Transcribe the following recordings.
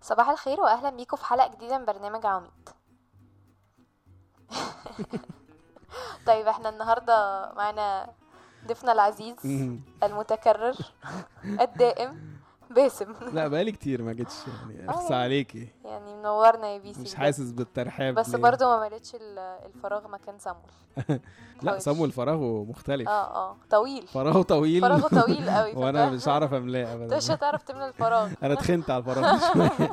صباح الخير واهلا بيكم في حلقه جديده من برنامج عواميد طيب احنا النهارده معانا ضيفنا العزيز مم. المتكرر الدائم باسم لا بقالي كتير ما جيتش يعني اخصى آه. عليكي يعني منورنا يا بيسي مش بجد. حاسس بالترحاب بس ليه. برضو ما مليتش ال- الفراغ مكان سامول لا حاولش. صامويل فراغه مختلف اه اه طويل فراغه طويل فراغه طويل قوي وانا فده- مش هعرف املاه انت ابدا مش هتعرف تملى الفراغ انا اتخنت على الفراغ شويه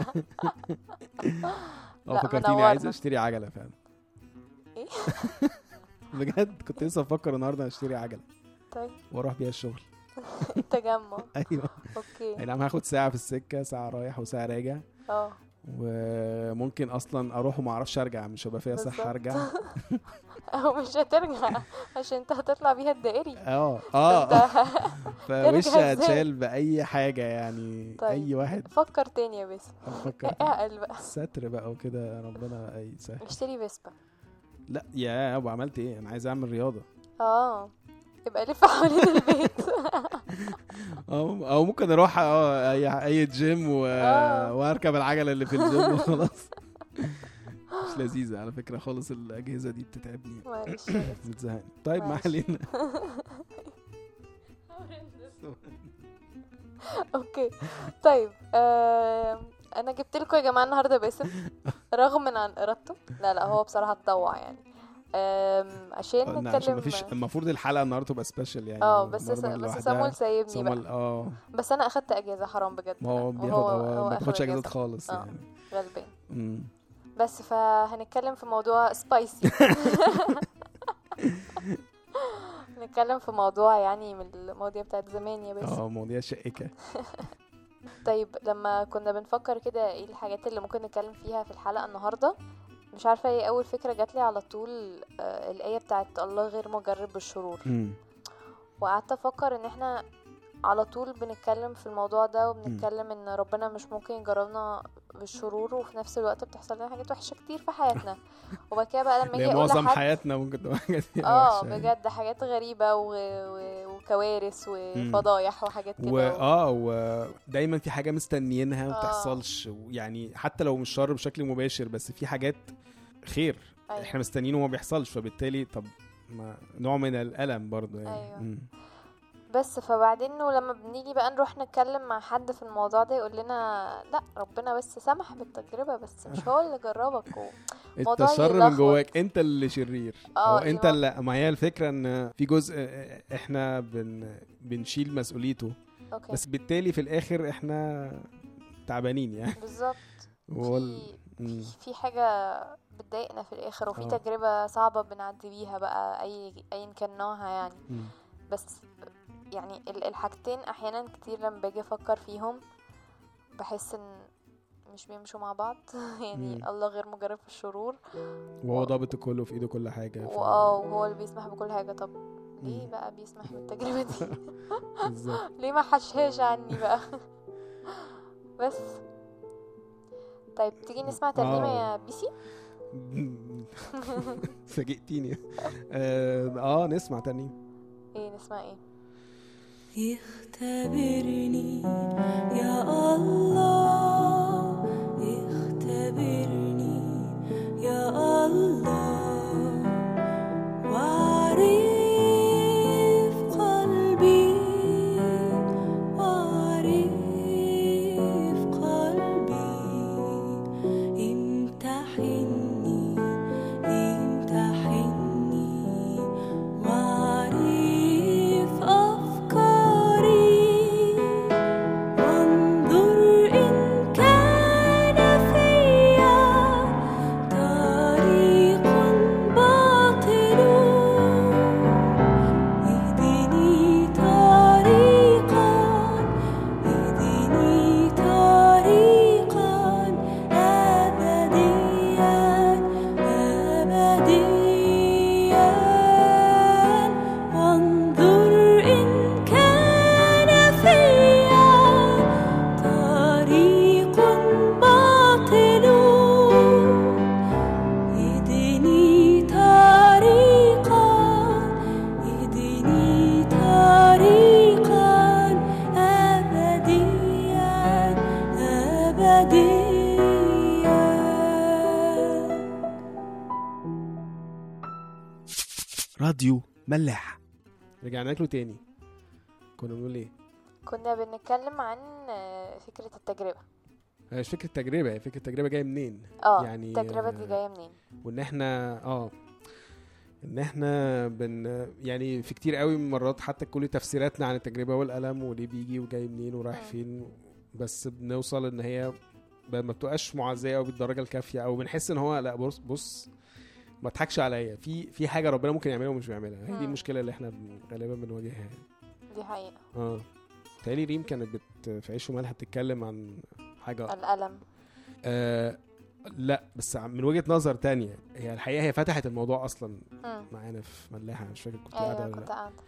اه لا، فكرتيني منورنا. عايز اشتري عجله فعلا ايه بجد كنت لسه بفكر النهارده اشتري عجله طيب واروح بيها الشغل تجمع ايوه اوكي اي نعم هاخد ساعه في السكه ساعه رايح وساعه راجع اه وممكن اصلا اروح وما اعرفش ارجع مش هيبقى فيها بالظبط. صحه ارجع او مش هترجع عشان انت هتطلع بيها الدائري اه اه ده فوش إزاي؟ هتشال باي حاجه يعني طيب. اي واحد فكر تاني يا باسم افكر اعقل بقى ستر بقى وكده ربنا اي سهل اشتري فيسبا لا يا ابو عملت ايه انا عايز اعمل رياضه اه يبقى لف حوالين البيت او او ممكن اروح اه اي اي جيم و... آه. واركب العجله اللي في الجيم وخلاص مش لذيذه على فكره خالص الاجهزه دي بتتعبني معلش يا باسم. بتزهقني طيب ما معلش. علينا اوكي طيب آه انا جبت لكم يا جماعه النهارده باسم رغم من عن ارادته لا لا هو بصراحه اتطوع يعني آم، عشان قلنا عشان نتكلم مفيش المفروض الحلقه النهارده تبقى سبيشال يعني اه بس مرة بس لوحدها. سامول سايبني بقى سامول اه بس انا اخدت اجازه حرام بجد ما هو بياخد وهو- هو هو ما أخد بياخدش اجازات أجازة. خالص آه. يعني غلبان مم. بس فهنتكلم في موضوع سبايسي نتكلم في موضوع يعني من المواضيع بتاعت زمان يا باسم اه مواضيع شائكه طيب لما كنا بنفكر كده ايه الحاجات اللي ممكن نتكلم فيها في الحلقة النهاردة مش عارفة ايه أول فكرة جات لي على طول آه الآية بتاعت الله غير مجرب بالشرور مم. وقعدت أفكر إن احنا على طول بنتكلم في الموضوع ده وبنتكلم إن ربنا مش ممكن يجربنا بالشرور وفي نفس الوقت بتحصل لنا حاجات وحشة كتير في حياتنا وبعد كده بقى لما اللي يجي هي أقول معظم لحد حياتنا ممكن تبقى حاجات فيها اه وحشة يعني. بجد حاجات غريبة و... و... وكوارث وفضايح وحاجات كده واه ودايما في حاجه مستنيينها ما آه. بتحصلش يعني حتى لو مش شر بشكل مباشر بس في حاجات خير أيوة. احنا مستنيينه وما بيحصلش فبالتالي طب ما نوع من الالم برضه يعني أيوة. مم. بس فبعدين ولما بنيجي بقى نروح نتكلم مع حد في الموضوع ده يقول لنا لا ربنا بس سمح بالتجربة بس مش هو اللي جربك و... انت موضوع الشر من يلخبط. جواك انت اللي شرير اه، او انت اللي اللي ما هي الفكره ان في جزء احنا بن بنشيل مسؤوليته اوكي بس بالتالي في الاخر احنا تعبانين يعني بالظبط وهو ال- في مم. في حاجة بتضايقنا في الآخر وفي اه. تجربة صعبة بنعدي بيها بقى أي أيا كان نوعها يعني مم. بس يعني ال- الحاجتين أحيانا كتير لما باجي أفكر فيهم بحس إن مش بيمشوا مع بعض يعني مم. الله غير مجرب في الشرور وهو ضابط الكل وفي ايده كل حاجه ف- واه وهو اللي بيسمح بكل حاجة طب ليه مم. بقى بيسمح بالتجربة دي بالظبط ليه ما حشهاش عني بقى بس طيب تيجي نسمع ترنيمة آه. يا بيسي فاجئتيني اه, آه نسمع تاني ايه نسمع ايه اختبرني يا الله اختبرني يا الله واعرف قلبي واعرف قلبي امتحني امتحني واعرف أفكاري وانظر إن كان فيا طريق باطل اهدني طريقا اهدني طريقا أبديا أبديا وانظر إن كان فيا طريق باطل اهدني طريقا اهدني طريقا أبديا أبديا راديو ملاح رجعنا له تاني كنا بنقول ايه كنا بنتكلم عن آه، فكرة التجربة هي مش فكره تجربه هي فكره تجربه جايه منين اه يعني، التجربة دي آه، جاية منين وان احنا اه ان احنا بن يعني في كتير قوي من مرات حتى كل تفسيراتنا عن التجربه والالم وليه بيجي وجاي منين ورايح مم. فين بس بنوصل ان هي ب- ما بتبقاش معزيه او بالدرجه الكافيه او بنحس ان هو لا بص بص ما تضحكش عليا في في حاجه ربنا ممكن يعملها ومش بيعملها هي دي مم. المشكله اللي احنا بن- غالبا بنواجهها يعني. دي حقيقة اه تالي ريم كانت بت في عيش وملح بتتكلم عن حاجه الألم آه لا بس من وجهه نظر تانية هي الحقيقه هي فتحت الموضوع اصلا مم. معانا في ملاحه مش فاكر كنت قاعده ايوه ولا كنت لا قاعدة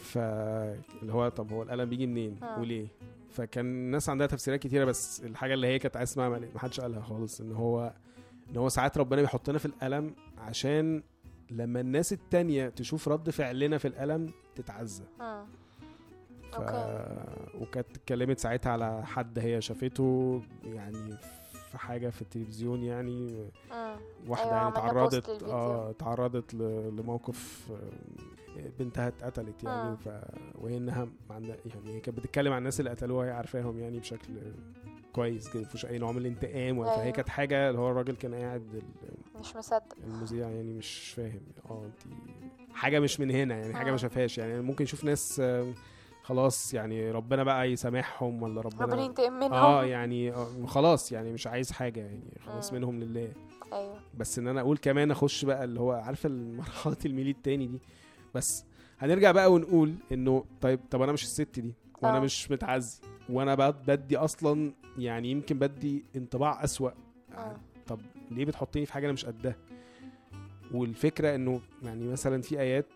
فاللي هو طب هو الالم بيجي منين مم. وليه فكان الناس عندها تفسيرات كتيره بس الحاجه اللي هي كانت عايز تسمعها ما ما حدش قالها خالص ان هو ان هو ساعات ربنا بيحطنا في الالم عشان لما الناس التانية تشوف رد فعلنا في الالم تتعزى مم. ف... أوكي. وكانت اتكلمت ساعتها على حد هي شافته يعني في حاجه في التلفزيون يعني مم. واحده أيوة، يعني عملنا تعرضت بوست للفيديو. اه تعرضت ل... لموقف آه، بنتها اتقتلت يعني مم. ف... وهي انها عندها يعني هي كانت بتتكلم عن الناس اللي قتلوها هي عارفاهم يعني بشكل كويس كده مفيش اي نوع من الانتقام ولا- فهي أيوة. كانت حاجه اللي هو الراجل كان قاعد ال- مش مصدق المذيع يعني مش فاهم اه انت حاجه مش من هنا يعني حاجه آه. ما شافهاش يعني ممكن يشوف ناس آه، خلاص يعني ربنا بقى يسامحهم ولا ربنا ربنا ينتقم منهم اه يعني آه، خلاص يعني مش عايز حاجه يعني خلاص مم. منهم لله ايوه بس ان انا اقول كمان اخش بقى اللي هو عارفه مرحله الميل التاني دي بس هنرجع بقى ونقول انه طيب طب انا مش الست دي وانا آه. مش متعزي وانا بقى بدي اصلا يعني يمكن بدي انطباع اسوأ مم. طب ليه بتحطيني في حاجه انا مش قدها والفكره انه يعني مثلا في ايات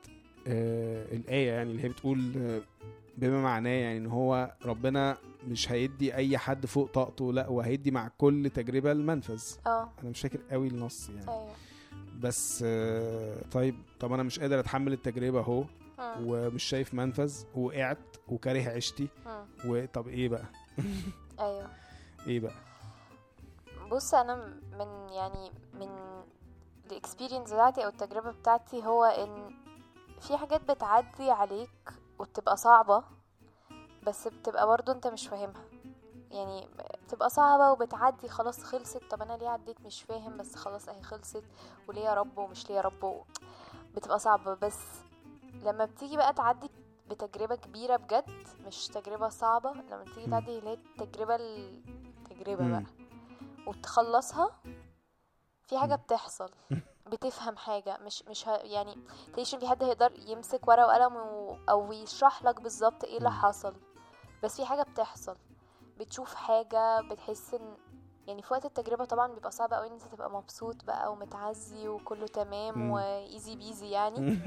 آه الايه يعني اللي هي بتقول آه بما معناه يعني ان هو ربنا مش هيدي اي حد فوق طاقته لا وهيدي مع كل تجربه المنفذ اه انا مش فاكر قوي النص يعني ايوه بس آه، طيب طب انا مش قادر اتحمل التجربه اهو مم. ومش شايف منفذ وقعت وكاره عيشتي مم. وطب ايه بقى ايوه ايه بقى بص انا من يعني من الاكسبيرينس بتاعتي او التجربه بتاعتي هو ان في حاجات بتعدي عليك وبتبقى صعبه بس بتبقى برضو انت مش فاهمها يعني بتبقى صعبة وبتعدي خلاص خلصت طب انا ليه عديت مش فاهم بس خلاص اهي خلصت وليه يا رب ومش ليه يا رب و- بتبقى صعبة بس لما بتيجي بقى تعدي بتجربة كبيرة بجد مش تجربة صعبة لما تيجي مم. تعدي اللي هي التجربة التجربة مم. بقى وتخلصها في حاجة مم. بتحصل بتفهم حاجة مش مش ه... يعني تلاقيش إن في حد هيقدر يمسك ورقة وقلم و... أو يشرح لك بالظبط ايه اللي مم. حصل بس في حاجة بتحصل بتشوف حاجة بتحس ان يعني في وقت التجربة طبعا بيبقى صعب قوي ان انت تبقى مبسوط بقى ومتعزي وكله تمام مم. وايزي بيزي يعني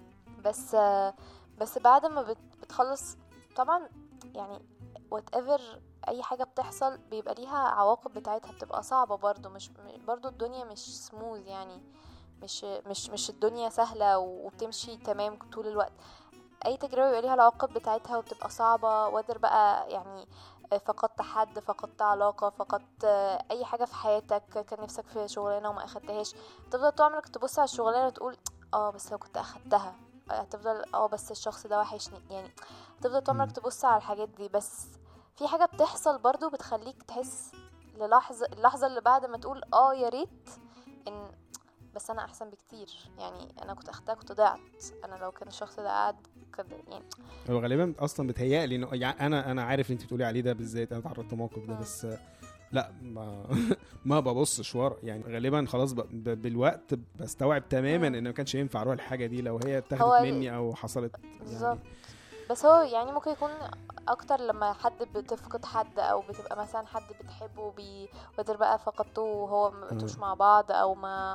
بس بس بعد ما بت- بتخلص طبعا يعني وات ايفر اي حاجه بتحصل بيبقى ليها عواقب بتاعتها بتبقى صعبه برضو مش م- برضو الدنيا مش سموز يعني مش مش مش الدنيا سهله وبتمشي تمام طول الوقت اي تجربه بيبقى ليها العواقب بتاعتها وبتبقى صعبه وقدر بقى يعني فقدت حد فقدت علاقه فقدت اي حاجه في حياتك كان نفسك في شغلانه وما اخدتهاش تفضل طول عمرك تبص على الشغلانه وتقول اه بس لو كنت اخدتها هتفضل اه بس الشخص ده وحشني يعني تفضل طول عمرك مم. تبص على الحاجات دي بس في حاجه بتحصل برضو بتخليك تحس للحظه اللحظه اللي بعد ما تقول اه يا ريت ان بس انا احسن بكتير يعني انا كنت اخدتها كنت ضعت انا لو كان الشخص ده قاعد كان يعني هو غالبا اصلا بتهيألي انه يعني انا انا عارف اللي انت بتقولي عليه ده بالذات انا تعرضت للموقف ده مم. بس آه، لا ما ما ببصش ورا يعني غالبا خلاص ب... ب... بالوقت بستوعب تماما مم. ان ما كانش ينفع اروح الحاجه دي لو هي هو اتاخدت ال- مني او حصلت بالظبط يعني بس هو يعني ممكن يكون اكتر لما حد بتفقد حد او بتبقى مثلا حد بتحبه بي وقدر بقى فقدته وهو ما بقتوش مم. مع بعض او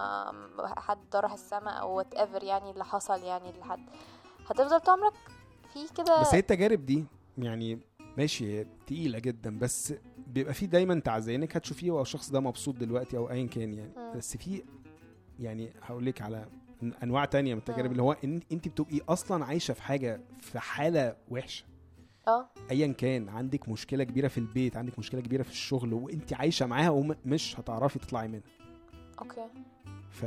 ما حد راح السما او وات ايفر يعني اللي حصل يعني لحد هتفضل طول عمرك في كده بس هي التجارب دي يعني ماشي هي تقيله جدا بس بيبقى في دايما تعزيه انك هتشوفيه هو الشخص ده مبسوط دلوقتي او ايا كان يعني مم. بس في يعني هقول لك على انواع تانية من التجارب مم. اللي هو ان انت بتبقي اصلا عايشه في حاجه في حاله وحشه اه ايا كان عندك مشكله كبيره في البيت عندك مشكله كبيره في الشغل وانت عايشه معاها ومش هتعرفي تطلعي منها اوكي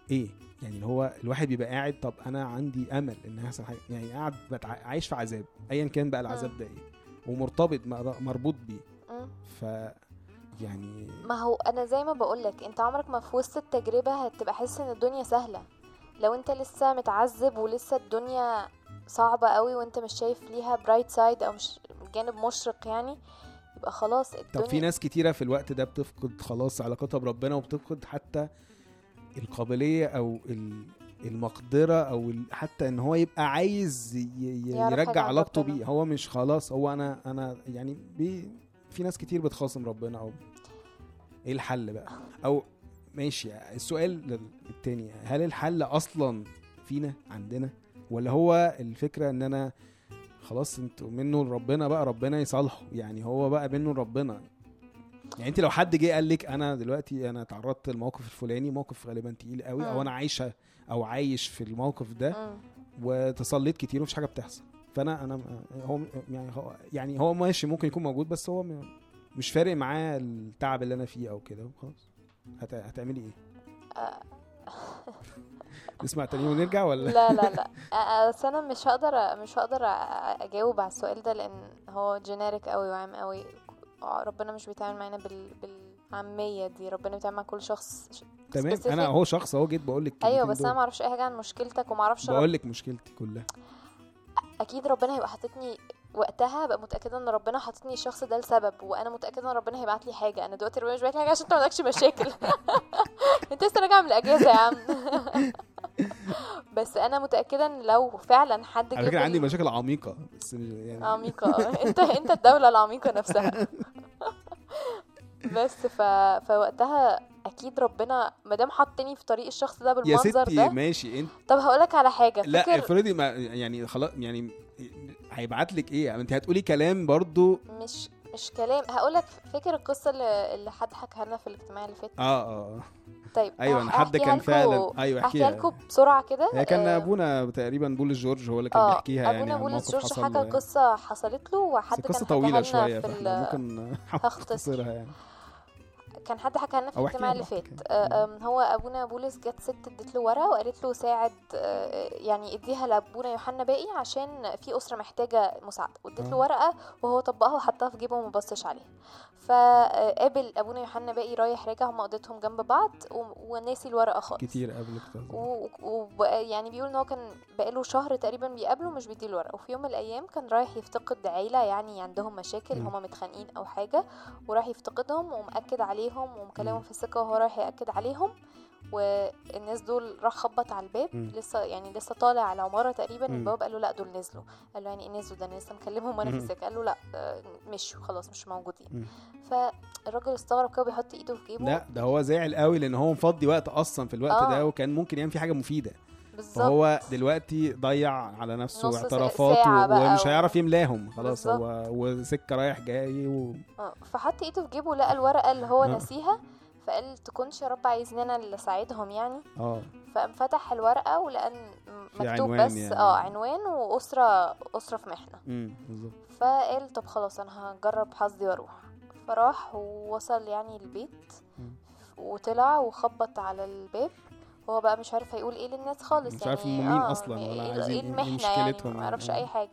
ايه يعني اللي هو الواحد بيبقى قاعد طب انا عندي امل ان هيحصل حاجه يعني قاعد بتع- عايش في عذاب ايا كان بقى العذاب ده ايه ومرتبط مر- مربوط بيه مم. ف يعني ما هو انا زي ما بقولك انت عمرك ما في وسط التجربة هتبقى حاسس ان الدنيا سهلة لو انت لسه متعذب ولسه الدنيا صعبة قوي وانت مش شايف ليها برايت سايد او مش جانب مشرق يعني يبقى خلاص الدنيا طب في ناس كتيره في الوقت ده بتفقد خلاص علاقتها بربنا وبتفقد حتى القابليه او ال- المقدره او ال- حتى ان هو يبقى عايز ي- ي- يعرف حاجة يرجع عن علاقته ربنا. بيه هو مش خلاص هو انا انا يعني بي في ناس كتير بتخاصم ربنا او ايه الحل بقى او ماشي السؤال لل- التاني هل الحل اصلا فينا عندنا ولا هو الفكره ان انا خلاص انتوا منه لربنا بقى ربنا يصالحه يعني هو بقى منه لربنا يعني انت لو حد جه قال لك انا دلوقتي انا تعرضت للموقف الفلاني موقف غالبا تقيل قوي او مم. انا عايشه او عايش في الموقف ده مم. وتصليت كتير ومفيش حاجه بتحصل فانا انا هو يعني هو يعني هو ماشي ممكن يكون موجود بس هو م- مش فارق معاه التعب اللي انا فيه او كده وخلاص هت... هتعملي ايه؟ آه. نسمع تاني ونرجع ولا؟ لا لا لا آه، بس انا مش هقدر مش هقدر أ- اجاوب على السؤال ده لان هو جينيريك قوي وعام قوي آه، ربنا مش بيتعامل معانا بال... بالعاميه دي ربنا بيتعامل مع كل شخص ش- تمام specific. انا هو شخص اهو جيت بقول لك ايوه بس انا ما اعرفش اي حاجه عن مشكلتك وما اعرفش رب... بقول لك مشكلتي كلها اكيد ربنا هيبقى حاططني وقتها بقى متاكده ان ربنا حاططني الشخص ده لسبب وانا متاكده ان ربنا هيبعت لي حاجه انا دلوقتي ربنا مش باعت لي حاجه عشان انت ما عندكش مشاكل انت لسه راجع من الاجازه يا عم بس انا متاكده ان لو فعلا حد على جه فكره في عندي ال- مشاكل عميقه بس يعني عميقة آه. انت انت الدولة العميقة نفسها بس ف... فوقتها اكيد ربنا ما دام حطني في طريق الشخص ده يا بالمنظر ستي ده ماشي انت طب هقولك على حاجة لا فاكر افرضي ما يعني خلاص يعني هيبعت لك ايه انت هتقولي كلام برضو مش مش كلام هقولك فاكر القصة اللي, اللي حد حكاها لنا في الاجتماع اللي فات اه اه طيب ايوه انا حد هحكيها كان لكم- فعلا ايوه احكيها احكيها لكم بسرعة كده هي كان آه، ابونا تقريبا بولس جورج هو اللي كان اه بيحكيها يعني ابونا عن بولس موقف جورج حصل حكى له يعني. قصة حصلت له بس وحد القصه كان طويله حكاها شويه لنا في فاحنا ال... ممكن هختصر. نختصرها يعني كان حد حكى لنا في أو احكي الاجتماع اللي براحتك فات يعني. آه، آم، هو ابونا بولس جت ست ادت له ورقه وقالت له ساعد آه، يعني اديها لابونا يوحنا باقي عشان في اسره محتاجه مساعده وادت له آه. ورقه وهو طبقها وحطها في جيبه وما بصش عليها فقابل ابونا يوحنا باقي رايح راجع هم قضيتهم جنب بعض و- وناسي الورقه خالص كتير قبل كده ويعني بيقول ان هو كان بقاله شهر تقريبا بيقابله مش بيديله ورقه وفي يوم من الايام كان رايح يفتقد عيله يعني عندهم مشاكل مم. هما متخانقين او حاجه وراح يفتقدهم ومأكد عليهم ومكلمهم في السكه وهو رايح يأكد عليهم والناس دول راح خبط على الباب مم. لسه يعني لسه طالع على العماره تقريبا مم. البواب قال له لا دول نزلوا قال له يعني ايه نزلوا ده انا لسه مكلمهم وانا في مم. السكه قال له لا آه، مشوا خلاص مش موجودين مم. فالراجل استغرب كده بيحط ايده في جيبه لا ده هو زعل قوي لان هو مفضي وقت اصلا في الوقت آه. ده وكان ممكن يعمل فيه حاجه مفيده بالظبط فهو دلوقتي ضيع على نفسه نص ساعة اعترافاته بقى ومش و- هيعرف يملاهم خلاص بالظبط. هو وسكه رايح جاي و... اه فحط ايده في جيبه لقى الورقه اللي هو آه. ناسيها فقال تكونش يا رب عايزني انا اللي اساعدهم يعني اه فقام فتح الورقه ولقى إن في مكتوب عنوان بس يعني. اه عنوان واسره اسره في محنه امم بالظبط فقال طب خلاص انا هجرب حظي واروح فراح ووصل يعني البيت مم. وطلع وخبط على الباب هو بقى مش عارف هيقول ايه للناس خالص مش يعني عارف هم مين أصلاً ولا ايه, عايزين إيه إيه- إيه المحنه يعني مشكلتهم ما يعني. يعرفش آه. اي حاجه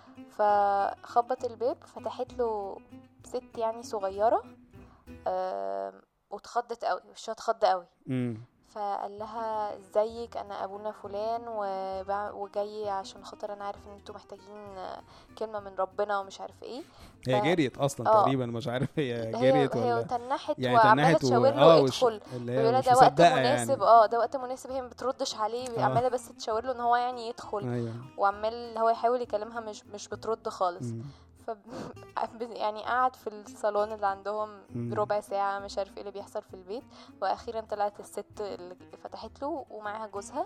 فخبط الباب فتحت له ست يعني صغيره آم، واتخضت قوي وشها اتخض قوي امم فقال لها ازيك انا ابونا فلان وبع- وجاي عشان خاطر انا عارف ان انتوا محتاجين كلمه من ربنا ومش عارف ايه هي ف- جريت اصلا آه. تقريبا مش عارف هي هي جريت هي ولا تنحت يعني وعماله تنحت تشاور و... له اه وش... ادخل اللي هي بيقولها مش ده وقت مصدقه مناسب يعني اه ده وقت مناسب هي ما بتردش عليه آه. عماله بس تشاور له ان هو يعني يدخل ايوه وعمال هو يحاول يكلمها مش مش بترد خالص مم. ف يعني قعد في الصالون اللي عندهم مم. ربع ساعة مش عارف ايه اللي بيحصل في البيت واخيرا طلعت الست اللي فتحت له ومعاها جوزها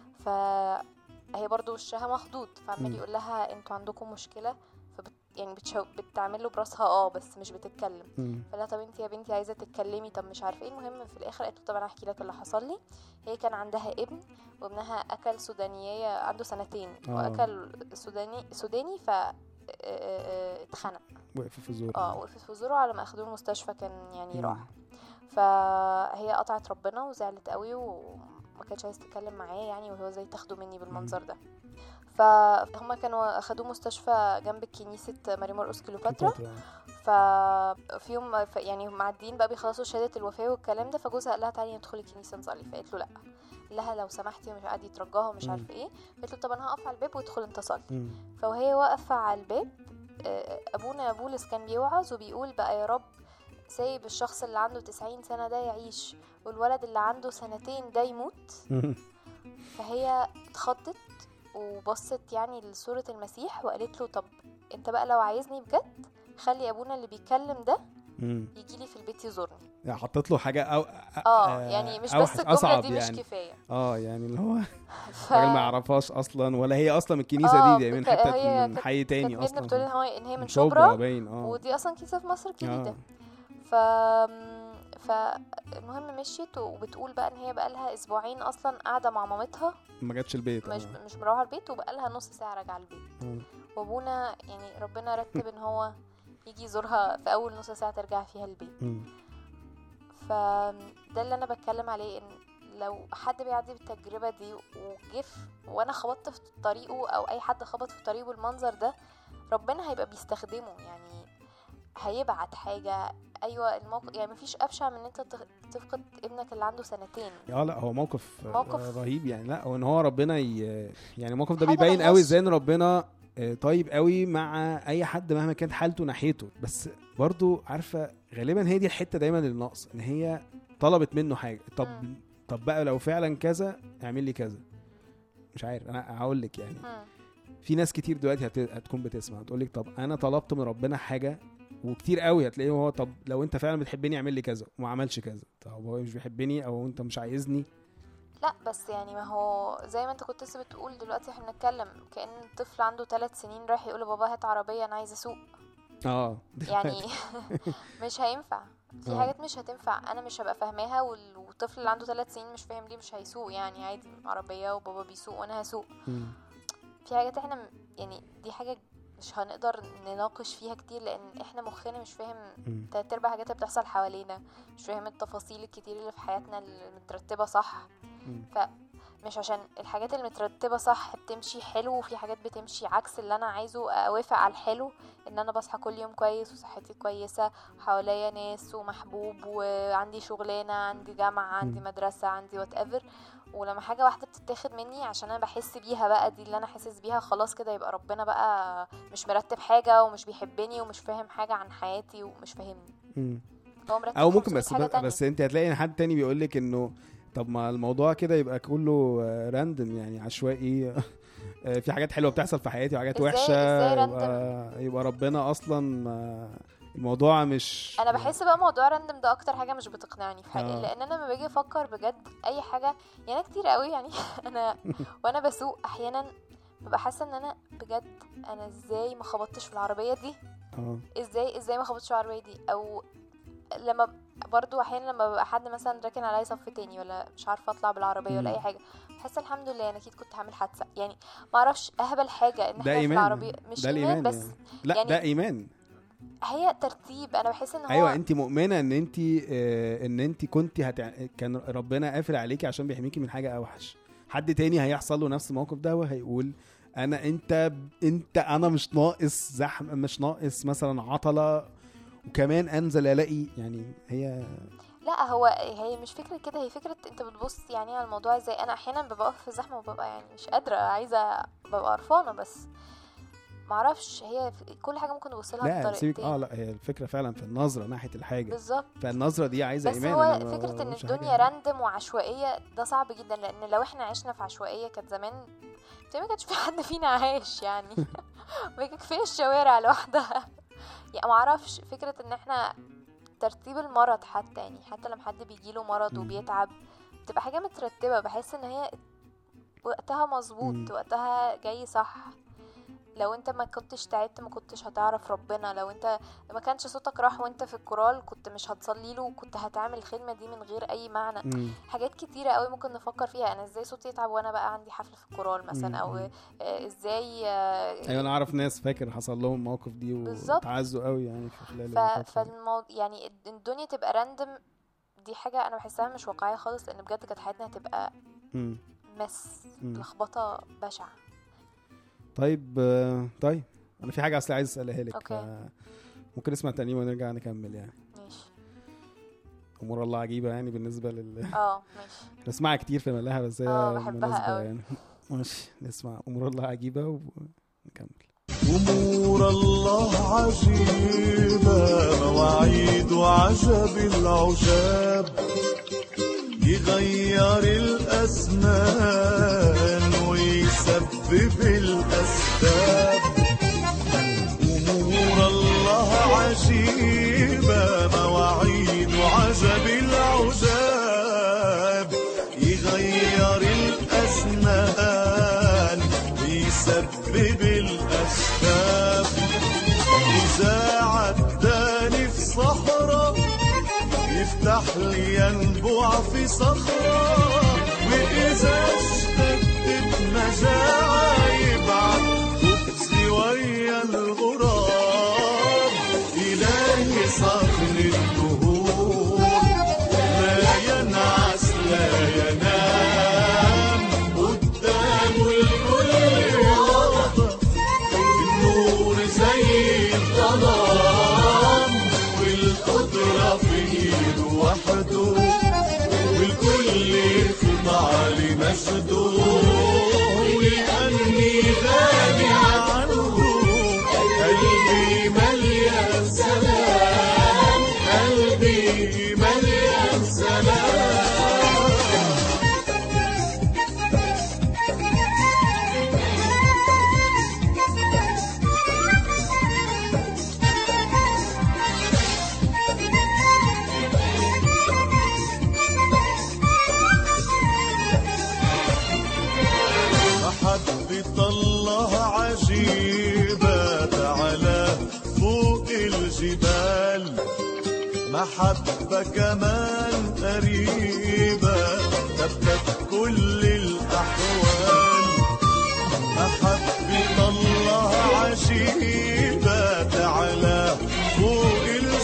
فهي برضو وشها مخضوض فعمال مم. يقول لها انتوا عندكم مشكلة فبت يعني بتشو... بتعمل له براسها اه بس مش بتتكلم مم. فقال لها طب انت يا بنتي عايزه تتكلمي طب مش عارفه ايه المهم في الاخر قالت له طب انا هحكي لك اللي حصل لي هي كان عندها ابن وابنها اكل سودانيه عنده سنتين آه. واكل سوداني سوداني ف اه- اه- اتخنق وقف في الزور اه وقفت في زوره على ما اخدوه المستشفى كان يعني مم. راح فهي قطعت ربنا وزعلت قوي ما كانتش عايز تتكلم معاه يعني وهو زي تاخده مني بالمنظر ده فهم كانوا اخدوه مستشفى جنب كنيسة ماري مرقس كليوباترا ففي يوم ف- يعني معديين بقى بيخلصوا شهادة الوفاة والكلام ده فجوزها قال لها تعالي ندخل الكنيسة نصلي فقالت له لا قال لها لو سمحتي ومش قاعد يترجاها ومش مم. عارفه ايه قالت له طب انا هقف على الباب وادخل انت صلي مم. فوهي واقفة على الباب آه، أبونا بولس كان بيوعظ وبيقول بقى يا رب سايب الشخص اللي عنده تسعين سنة ده يعيش والولد اللي عنده سنتين ده يموت مم. فهي اتخضت وبصت يعني لصورة المسيح وقالت له طب انت بقى لو عايزني بجد خلي ابونا اللي بيتكلم ده مم. يجيلي في البيت يزورني يعني حطيت له حاجه أو اه يعني مش أوحش، بس الجملة أصعب دي يعني. مش كفاية اه يعني اللي هو ف... راجل ما يعرفهاش اصلا ولا هي اصلا من الكنيسه آه، دي دي من ك- حته هي من كانت- حي تاني كانت بنتنا اصلا بتقول ان هو ان هي من شبرا شبرا باين اه ودي اصلا كنيسة في مصر الجديدة آه. ف فالمهم مشيت وبتقول بقى ان هي بقى لها اسبوعين اصلا قاعده مع مامتها ما جاتش البيت مش آه. مش مروحه البيت وبقى لها نص ساعه راجعه البيت آه. وابونا يعني ربنا رتب ان هو يجي يزورها في اول نص ساعه ترجع فيها البيت مم. فده اللي انا بتكلم عليه ان لو حد بيعدي بالتجربه دي وجف وانا خبطت في طريقه او اي حد خبط في طريقه بالمنظر ده ربنا هيبقى بيستخدمه يعني هيبعت حاجه ايوه الموقف يعني مفيش ابشع من ان انت تخ- تفقد ابنك اللي عنده سنتين اه لا هو موقف, موقف- آه، رهيب يعني لا هو ان هو ربنا ي... يعني الموقف ده حاجة بيبين ملهاش- قوي ازاي ان ربنا آه، طيب قوي مع اي حد مهما كانت حالته ناحيته بس برضو عارفه غالبا هي دي الحته دايما اللي ناقص ان هي طلبت منه حاجه طب مم. طب بقى لو فعلا كذا اعمل لي كذا مش عارف انا هقول لك يعني مم. في ناس كتير دلوقتي هت... هتكون بتسمع تقول لك طب انا طلبت من ربنا حاجه وكتير قوي هتلاقيه هو طب لو انت فعلا بتحبني اعمل لي كذا وما عملش كذا طب هو مش بيحبني او انت مش عايزني لا بس يعني ما هو زي ما انت كنت لسه بتقول دلوقتي احنا بنتكلم كأن طفل عنده ثلاث سنين رايح يقول لبابا هات عربية انا عايز اسوق اه يعني مش هينفع في آه. حاجات مش هتنفع انا مش هبقى فاهماها وال- والطفل اللي عنده ثلاث سنين مش فاهم ليه مش هيسوق يعني عادي عربية وبابا بيسوق وانا هسوق مم. في حاجات احنا م- يعني دي حاجة مش هنقدر نناقش فيها كتير لان احنا مخنا مش فاهم مم. تلات ارباع حاجات اللي بتحصل حوالينا مش فاهم التفاصيل الكتير اللي في حياتنا اللي مترتبة صح مم. مش عشان الحاجات المترتبة صح بتمشي حلو وفي حاجات بتمشي عكس اللي انا عايزه اوافق على الحلو ان انا بصحى كل يوم كويس وصحتي كويسة وحواليا ناس ومحبوب وعندي شغلانة عندي جامعة عندي مم. مدرسة عندي وات ايفر ولما حاجة واحدة بتتاخد مني عشان انا بحس بيها بقى دي اللي انا حاسس بيها خلاص كده يبقى ربنا بقى مش مرتب حاجة ومش بيحبني ومش فاهم حاجة عن حياتي ومش فاهمني مم. هو مرتب او ممكن 500 بس حاجة تانية. بس انت هتلاقي ان حد تاني بيقول لك انه طب ما الموضوع كده يبقى كله راندم يعني عشوائي آه، في حاجات حلوه بتحصل في حياتي وحاجات إزاي- وحشه إزاي يبقى, يبقى ربنا اصلا ما الموضوع مش انا بحس بقى موضوع راندم ده اكتر حاجه مش بتقنعني في حقيقة آه. لان انا لما باجي افكر بجد اي حاجه يعني أنا كتير قوي يعني انا وانا بسوق احيانا ببقى حاسه ان انا بجد انا ازاي ما خبطتش في العربيه دي اه ازاي ازاي ما خبطتش في العربيه دي او لما ب- برضو احيانا لما ببقى حد مثلا راكن عليا صف تاني ولا مش عارفه اطلع بالعربيه ولا مم. اي حاجه بحس الحمد لله انا اكيد كنت هعمل حادثه يعني ما اعرفش اهبل حاجه ان ده احنا في ايمان العربيه مش ده ايمان الايمان بس يعني. لا يعني ده ايمان هي ترتيب انا بحس ان هو ايوه انت مؤمنه ان انت آه ان انت كنت هتع... كان ربنا قافل عليكي عشان بيحميكي من حاجه اوحش حد تاني هيحصل له نفس الموقف ده وهيقول انا انت انت انا مش ناقص زحم مش ناقص مثلا عطله وكمان انزل الاقي يعني هي لا هو هي مش فكرة كده هي فكرة انت بتبص يعني على الموضوع ازاي انا احيانا ببقى واقفة في الزحمة وببقى يعني مش قادرة عايزة ببقى قرفانة بس معرفش هي في- كل حاجة ممكن نبص لها لا سيبك بطريقتين اه لا هي الفكره فعلا في النظره ناحيه الحاجه بالظبط فالنظره دي عايزه بس ايمان هو أنا ما فكرة ان بقولش حاجة الدنيا يعني. راندم وعشوائية ده صعب جدا لان لو احنا عشنا في عشوائية كانت زمان زي ما كانش في حد فينا عايش يعني ما كفاية الشوارع لوحدها يعني معرفش فكرة ان احنا ترتيب المرض حتى يعني حتى لما حد بيجيله مرض مم. وبيتعب بتبقى حاجة مترتبة بحس ان هي وقتها مم. مظبوط وقتها جاي صح لو انت ما كنتش تعبت ما كنتش هتعرف ربنا لو انت ما كانش صوتك راح وانت في الكورال كنت مش هتصلي له وكنت هتعمل الخدمة دي من غير اي معنى مم. حاجات كتيرة قوي ممكن نفكر فيها انا ازاي صوتي يتعب وانا بقى عندي حفل في الكورال مثلا او مم. آه، ازاي آه، ايوه انا اعرف ناس فاكر حصل لهم المواقف دي بالظبط. وتعزوا قوي يعني في خلال ف... الفترة دي. فالمو... يعني الد- الدنيا تبقى راندم دي حاجة أنا بحسها مش واقعية خالص لأن بجد كانت حياتنا هتبقى مم. مس مم. لخبطه بشعه طيب آه، طيب انا في حاجه اصلي عايز اسالها لك أوكي. ف- ممكن نسمع تاني ونرجع نكمل يعني ماشي امور الله عجيبه يعني بالنسبه لل اه ماشي نسمعها كتير في ملاها بس هي آه، بحبها مناسبة قوي. يعني ماشي نسمع امور الله عجيبه ونكمل أمور الله عجيبة مواعيد عجب العجاب يغير الأزمان ويسبب الأسباب أمور الله عجيبة مواعيد عجب العجاب يغير الأزمان ويسبب الأسباب إذا عداني في صحراء يفتح لي ينبوع في صخرة وإذا اشتدت مجاعة يبعت خبزي ويا الغراب إلهي صخر الدهور لا ينعس لا ينام قدامه الكل واضح النور زي الظلام والقدرة في ايده وحده والكل يخضع لمجده لأني غني عنه قلبي مليان سلام قلبي مليان سلام محبة الله عجيبة تعالى فوق الجبال محبة كمان قريبة تبت كل الأحوال محبة الله عجيبة تعالى فوق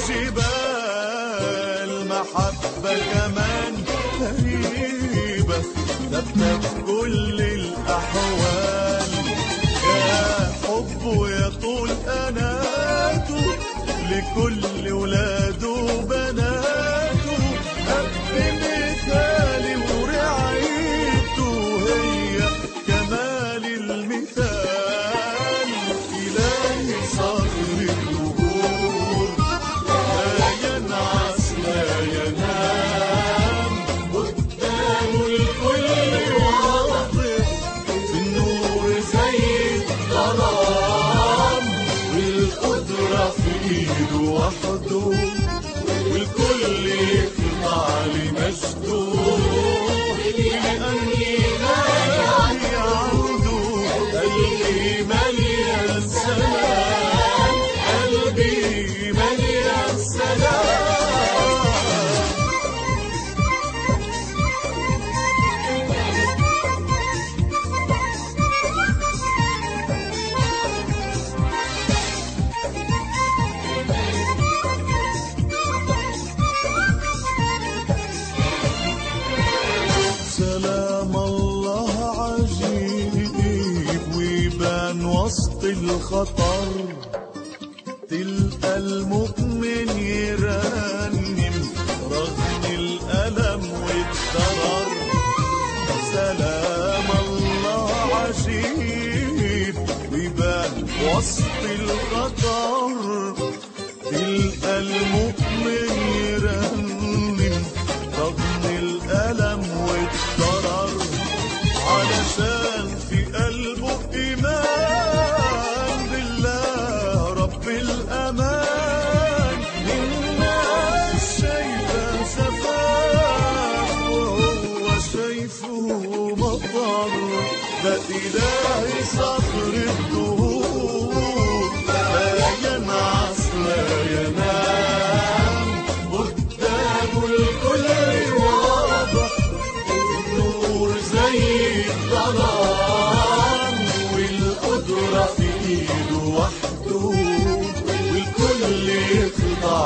الجبال محبة كمان قريبة تبت كل الأحوال يا حب ويطول أناته لكل ولاده وبناته أب مثالي ورعايته هي كمال المثال إلهي صخر الدهور لا ينعس لا ينام قدامه الكل واضح في النور زي الظلام والقدرة في ايده وحده والكل يخضع لمجده لأني غالي عنده قلبي مليان سلام قلبي مليان سلام سلام الله عجيب ويبان وسط الخطر تلقى المؤمن يرنم رغم الألم والضرر سلام الله عجيب ويبان وسط الخطر تلقى المؤمن يرنم رغم الألم والضرر علشان في قلبه إيمان بالله رب الأمان الناس شايفة شفاف وهو شايفه مطر ده إلهي صخر الدهور لا ينعس لا ينام قدامه الكل واضح النور زي الظلام والقدرة في ايده وحده والكل يخضع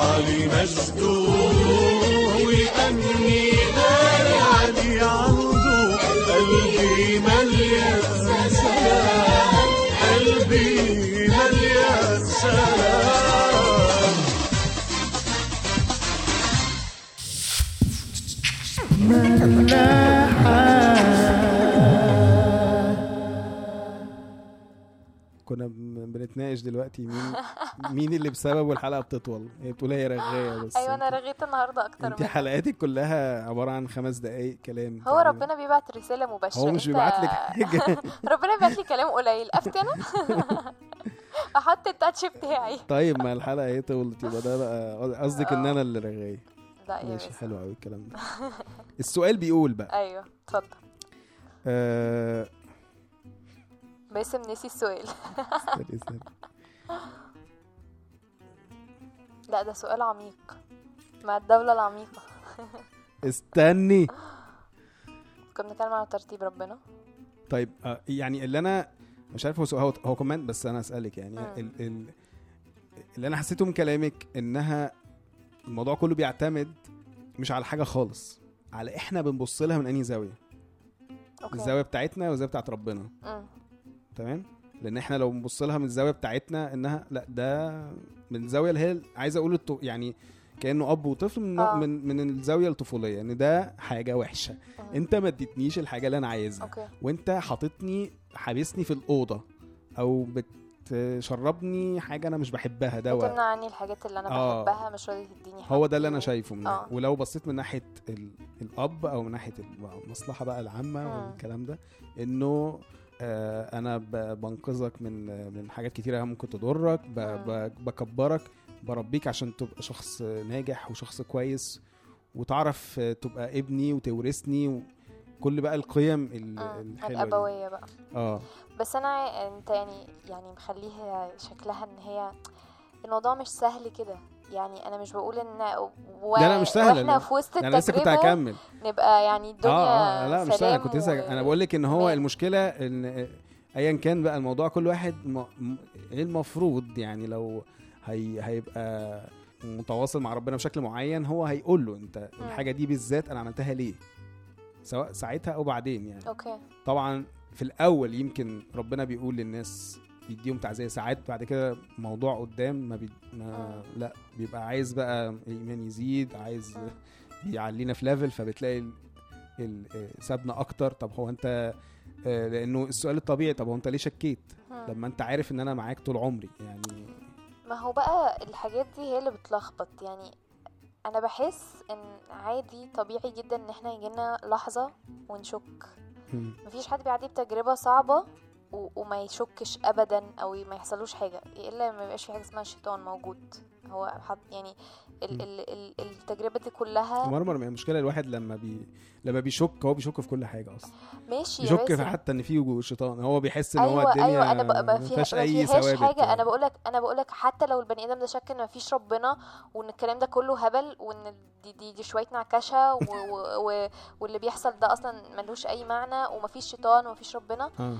لمجده ويأني غالي علي عنده كنا بن- بنتناقش دلوقتي مين مين اللي بسببه الحلقه بتطول هي بتقول هي رغايه بس ايوه انا انت- رغيت النهارده اكتر انت منك حلقاتك كلها عباره عن خمس دقايق كلام هو تقريباً. ربنا بيبعت رساله مباشره هو مش أنت- بيبعت لك حاجه ربنا بيبعت لي كلام قليل افتي انا احط التاتش بتاعي طيب ما الحلقه هي طولت يبقى ده بقى قصدك ان آه. انا اللي رغايه لا يا ماشي بس حلو قوي الكلام ده السؤال بيقول بقى ايوه اتفضل آه... باسم نسي السؤال استني استني. لا ده سؤال عميق مع الدولة العميقة استني كنا بنتكلم على ترتيب ربنا طيب آه يعني اللي انا مش عارف هو سؤال- هو هو كومنت بس انا اسالك يعني مم. ال ال اللي انا حسيته من كلامك انها الموضوع كله بيعتمد مش على حاجه خالص على احنا بنبص لها من انهي زاويه اوكي الزاويه بتاعتنا والزاويه بتاعت ربنا مم. تمام لان احنا لو بنبص لها من الزاويه بتاعتنا انها لا ده من الزاويه اللي هي عايز اقول الطو يعني كانه اب وطفل من آه. من من الزاويه الطفوليه ان ده حاجه وحشه مم. انت ما اديتنيش الحاجه اللي انا عايزها اوكي وانت حاططني حابسني في الاوضه او بتشربني حاجه انا مش بحبها دواء بتمنع عني الحاجات اللي انا آه. بحبها مش راضي تديني حاجة هو ده اللي انا شايفه من آه. ولو بصيت من ناحيه ال... الاب او من ناحيه المصلحه بقى العامه مم. والكلام ده انه آه انا ب... بنقذك من من حاجات كتيره ممكن تضرك ب... مم. ب... بكبرك بربيك عشان تبقى شخص ناجح وشخص كويس وتعرف تبقى ابني وتورثني وكل بقى القيم ال... مم. الحلوه دي. الابوية بقى اه بس انا ع- انت يعني يعني مخليها شكلها ان هي الموضوع مش سهل كده يعني انا مش بقول ان و... لا، لا، مش سهل، واحنا لا. في وسط انا لسه كنت التجربة هكمل نبقى يعني الدنيا اه اه لا مش سهل سلام كنت لسه و- انا بقول لك ان هو أمان. المشكله ان ايا كان بقى الموضوع كل واحد م... م... ايه المفروض يعني لو هي... هيبقى متواصل مع ربنا بشكل معين هو هيقول له انت مم. الحاجه دي بالذات انا عملتها ليه سواء ساعتها او بعدين يعني اوكي طبعا في الاول يمكن ربنا بيقول للناس يديهم تعزيه ساعات بعد كده موضوع قدام ما, بي... ما لا بيبقى عايز بقى الايمان يزيد عايز مم. يعلينا في ليفل فبتلاقي ال... ال... آه، سابنا اكتر طب هو انت آه، لانه السؤال الطبيعي طب هو انت ليه شكيت مم. لما انت عارف ان انا معاك طول عمري يعني ما هو بقى الحاجات دي هي اللي بتلخبط يعني انا بحس ان عادي طبيعي جدا ان احنا يجينا لحظة ونشك مم. مفيش حد بيعدي بتجربة صعبة و- وما يشكش ابدا او ما يحصلوش حاجة الا ما يبقاش في حاجة اسمها الشيطان موجود هو حد يعني ال ال ال التجربة دي كلها مرمر ما المشكله الواحد لما بي لما بيشك هو بيشك في كل حاجه اصلا ماشي يا يشك في باسم. حتى ان في وجود شيطان هو بيحس ان هو ايوه الدنيا ايوه انا بقى ما ما فيها فيهاش ما اي فيهاش ثوابت حاجه يعني. انا بقول لك انا بقول لك حتى لو البني ادم ده شك ان ما فيش ربنا وان الكلام ده كله هبل وان دي دي, دي شويه نعكشه و و و واللي بيحصل ده اصلا ملوش اي معنى وما فيش شيطان وما فيش ربنا اه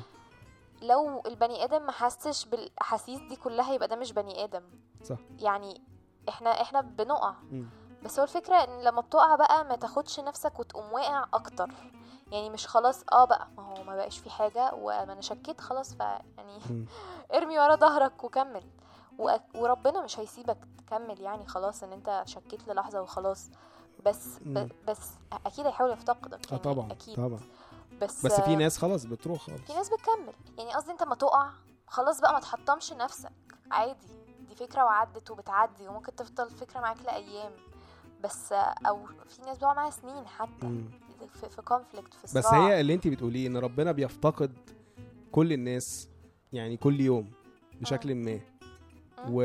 لو البني ادم ما حسش بالاحاسيس دي كلها يبقى ده مش بني ادم صح. يعني احنا احنا بنقع مم. بس هو الفكرة ان لما بتقع بقى ما تاخدش نفسك وتقوم واقع اكتر يعني مش خلاص اه بقى ما هو ما بقاش في حاجة وما انا شكيت خلاص ف يعني مم. ارمي ورا ظهرك وكمل و... وربنا مش هيسيبك تكمل يعني خلاص ان انت شكيت للحظة وخلاص بس ب... مم. بس اكيد هيحاول يفتقدك اه يعني طبعا اكيد طبعا بس بس في ناس خلاص بتروح خالص في ناس بتكمل يعني قصدي انت ما تقع خلاص بقى ما تحطمش نفسك عادي دي فكرة وعدت وبتعدي وممكن تفضل فكرة معاك لأيام بس او في ناس بتقع معاها سنين حتى مم. في في كونفليكت في بس صراع هي اللي انت بتقوليه ان ربنا بيفتقد كل الناس يعني كل يوم بشكل ما و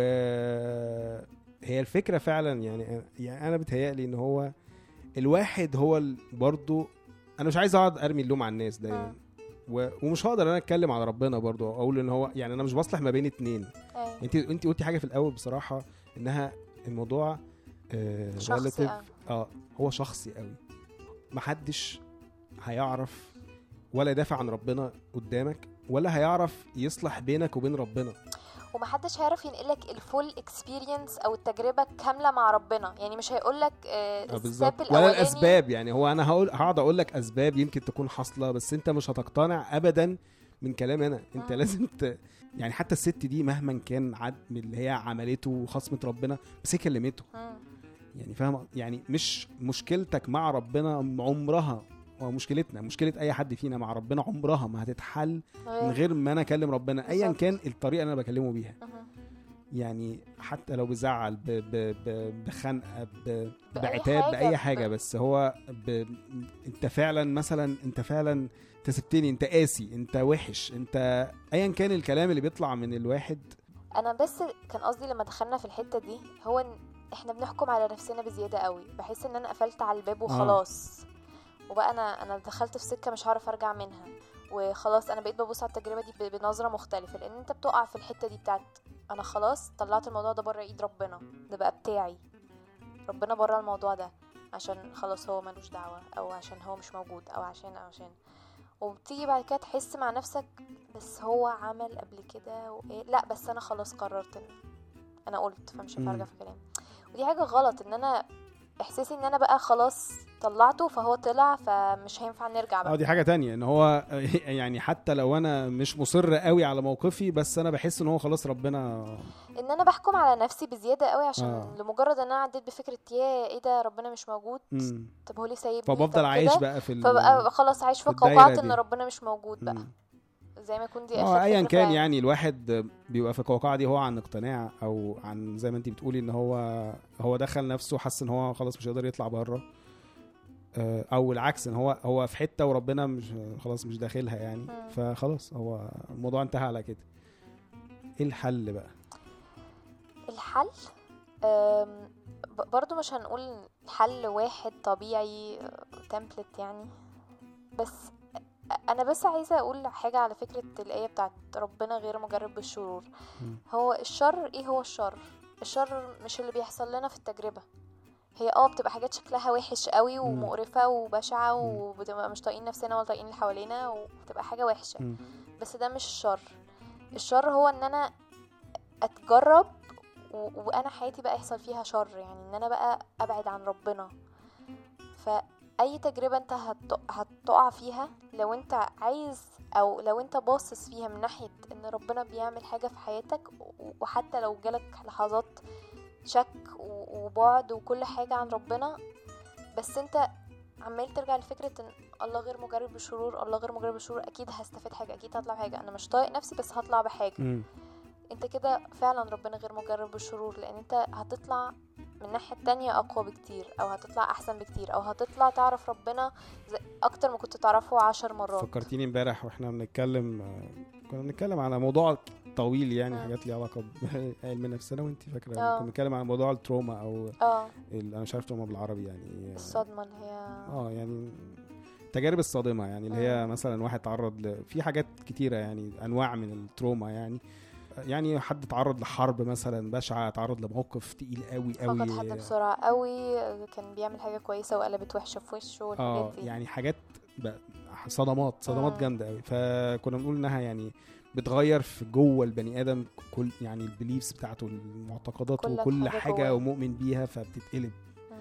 هي الفكره فعلا يعني يعني انا بتهيألي ان هو الواحد هو ال- برضو انا مش عايز اقعد ارمي اللوم على الناس دايما مم. و... ومش هقدر انا اتكلم على ربنا برضو اقول ان هو يعني انا مش بصلح ما بين اتنين أيوة. انت انت قلتي حاجه في الاول بصراحه انها الموضوع آه شخصي relative- أوي. اه هو شخصي قوي محدش هيعرف ولا يدافع عن ربنا قدامك ولا هيعرف يصلح بينك وبين ربنا ومحدش هيعرف ينقلك الفول اكسبيرينس او التجربه الكامله مع ربنا يعني مش هيقولك آه آه الستيب بالظبط الاولاني ولا الاسباب يعني هو انا هقول هقعد اقول لك اسباب يمكن تكون حاصله بس انت مش هتقتنع ابدا من كلامي انا انت مم. لازم ت... يعني حتى الست دي مهما كان عد من اللي هي عملته وخصمت ربنا بس هي كلمته مم. يعني فاهم يعني مش مشكلتك مع ربنا عمرها ومشكلتنا مشكله اي حد فينا مع ربنا عمرها ما هتتحل من غير ما انا اكلم ربنا ايا بالظبط. كان الطريقه اللي انا بكلمه بيها مهم. يعني حتى لو بزعل ب- ب- ب- بخنقه ب- بأي بعتاب حاجة، باي ب- حاجه بس هو ب... انت فعلا مثلا انت فعلا انت سبتني انت قاسي انت وحش انت ايا كان الكلام اللي بيطلع من الواحد انا بس كان قصدي لما دخلنا في الحته دي هو ان احنا بنحكم على نفسنا بزياده قوي بحس ان انا قفلت على الباب وخلاص وبقى انا انا دخلت في سكه مش هعرف ارجع منها وخلاص انا بقيت ببص على التجربه دي ب- بنظره مختلفه لان انت بتقع في الحته دي بتاعت انا خلاص طلعت الموضوع ده بره ايد ربنا ده بقى بتاعي ربنا بره الموضوع ده عشان خلاص هو ملوش دعوه او عشان هو مش موجود او عشان او عشان وبتيجي بعد كده تحس مع نفسك بس هو عمل قبل كده وايه لا بس انا خلاص قررت ان انا قلت فمش هينفع مم. ارجع في كلامي ودي حاجه غلط ان انا احساسي ان انا بقى خلاص طلعته فهو طلع فمش هينفع نرجع اه بقى دي حاجه تانية ان هو يعني حتى لو انا مش مصر قوي على موقفي بس انا بحس ان هو خلاص ربنا ان انا بحكم على نفسي بزياده قوي عشان آه. لمجرد ان انا عديت بفكره يا ايه ده ربنا مش موجود مم. طب هو ليه سايبني فبفضل طب عايش كده؟ بقى في ال... فبقى خلاص عايش في في الدايرة قوقعه ان دي. ربنا مش موجود بقى مم. زي ما يكون دي اه اخر ايا فكرة كان فعلا. يعني الواحد بيبقى في القوقعه دي هو عن اقتناع او عن زي ما انت بتقولي ان هو هو دخل نفسه حس ان هو خلاص مش هيقدر يطلع بره آه، او العكس ان هو هو في حته وربنا مش خلاص مش داخلها يعني مم. فخلاص هو الموضوع انتهى على كده ايه الحل بقى الحل أم، ب- برضو مش هنقول حل واحد طبيعي تمبلت يعني بس انا بس عايزه اقول حاجه على فكره الايه بتاعت ربنا غير مجرب بالشرور مم. هو الشر ايه هو الشر الشر مش اللي بيحصل لنا في التجربه هي اه بتبقى حاجات شكلها وحش قوي ومقرفه وبشعه مم. وبتبقى مش طايقين نفسنا ولا طايقين اللي حوالينا وبتبقى حاجه وحشه مم. بس ده مش الشر الشر هو ان انا اتجرب و... وانا حياتي بقى يحصل فيها شر يعني ان انا بقى ابعد عن ربنا فاي تجربه انت هت... هتقع فيها لو انت عايز او لو انت باصص فيها من ناحيه ان ربنا بيعمل حاجه في حياتك و- وحتى لو جالك لحظات شك و- وبعد وكل حاجه عن ربنا بس انت عمال ترجع لفكره ان الله غير مجرب بالشرور الله غير مجرب بالشرور اكيد هستفاد حاجه اكيد هطلع بحاجه انا مش طايق نفسي بس هطلع بحاجه مم. انت كده فعلا ربنا غير مجرب بالشرور لان انت هتطلع من الناحية التانية أقوى بكتير أو هتطلع أحسن بكتير أو هتطلع تعرف ربنا زي أكتر ما كنت تعرفه عشر مرات فكرتيني امبارح واحنا بنتكلم آه، كنا بنتكلم على موضوع طويل يعني مم. حاجات ليها علاقه بعلم النفس انا وانت فاكره آه. كنا بنتكلم على موضوع التروما او اه ال- انا مش عارف تروما بالعربي يعني الصدمة اللي هي اه يعني التجارب الصادمه يعني اللي هي مثلا واحد تعرض ل... في حاجات كتيره يعني انواع من التروما يعني يعني حد تعرض لحرب مثلا بشعه تعرض لموقف تقيل قوي قوي فقد حد بسرعة قوي كان بيعمل حاجة كويسة وقلبت وحشة في وشه اه والحاجات دي يعني حاجات ب- صدمات صدمات مم. جامده قوي فكنا بنقول انها يعني بتغير في جوه البني ادم كل يعني البيليفز بتاعته المعتقدات كل وكل حاجة حاجه جواه. ومؤمن بيها فبتتقلب مم.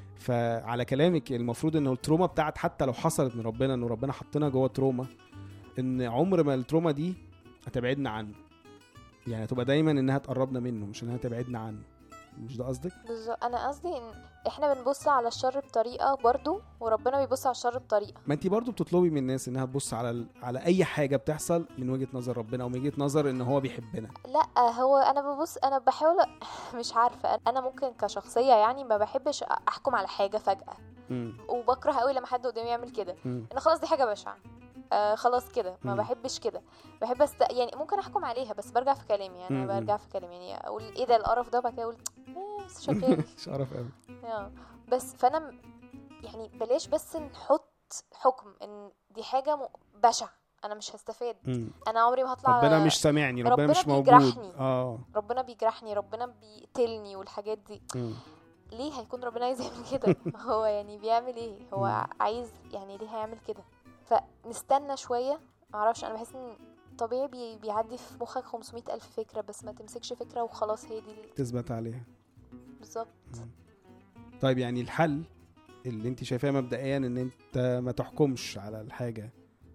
فعلى كلامك المفروض انه التروما بتاعت حتى لو حصلت من ربنا انه ربنا حطنا جوه تروما ان عمر ما التروما دي هتبعدنا عنه يعني هتبقى دايما انها تقربنا منه مش انها تبعدنا عنه مش ده قصدك؟ بالظبط أنا قصدي إن إحنا بنبص على الشر بطريقة برضو وربنا بيبص على الشر بطريقة ما انت برضو بتطلبي من الناس انها تبص على ال- على اي حاجه بتحصل من وجهه نظر ربنا او من وجهه نظر ان هو بيحبنا لا هو انا ببص انا بحاول مش عارفه انا ممكن كشخصيه يعني ما بحبش احكم على حاجه فجاه مم. وبكره قوي لما حد قدامي يعمل كده مم. انا خلاص دي حاجه بشعه آه خلاص كده ما مم. بحبش كده بحب است... يعني ممكن احكم عليها بس برجع في كلامي يعني مم. أنا برجع في كلامي يعني اقول ايه ده القرف ده بعد كده اقول ايه بس شغال شرف قوي آه. بس فانا م- يعني بلاش بس نحط حكم ان دي حاجه م... بشعه انا مش هستفاد مم. انا عمري ما هطلع ربنا مش سامعني ربنا, ربنا مش موجود بيجرحني. اه ربنا بيجرحني ربنا بيقتلني والحاجات دي مم. ليه هيكون ربنا عايز يعمل كده هو يعني بيعمل ايه هو مم. عايز يعني ليه هيعمل كده فنستنى شوية معرفش انا بحس ان طبيعي بي بيعدي في مخك 500 ألف فكرة بس ما تمسكش فكرة وخلاص هي دي ال- تثبت عليها بالظبط طيب يعني الحل اللي انت شايفاه مبدئيا ان انت ما تحكمش على الحاجه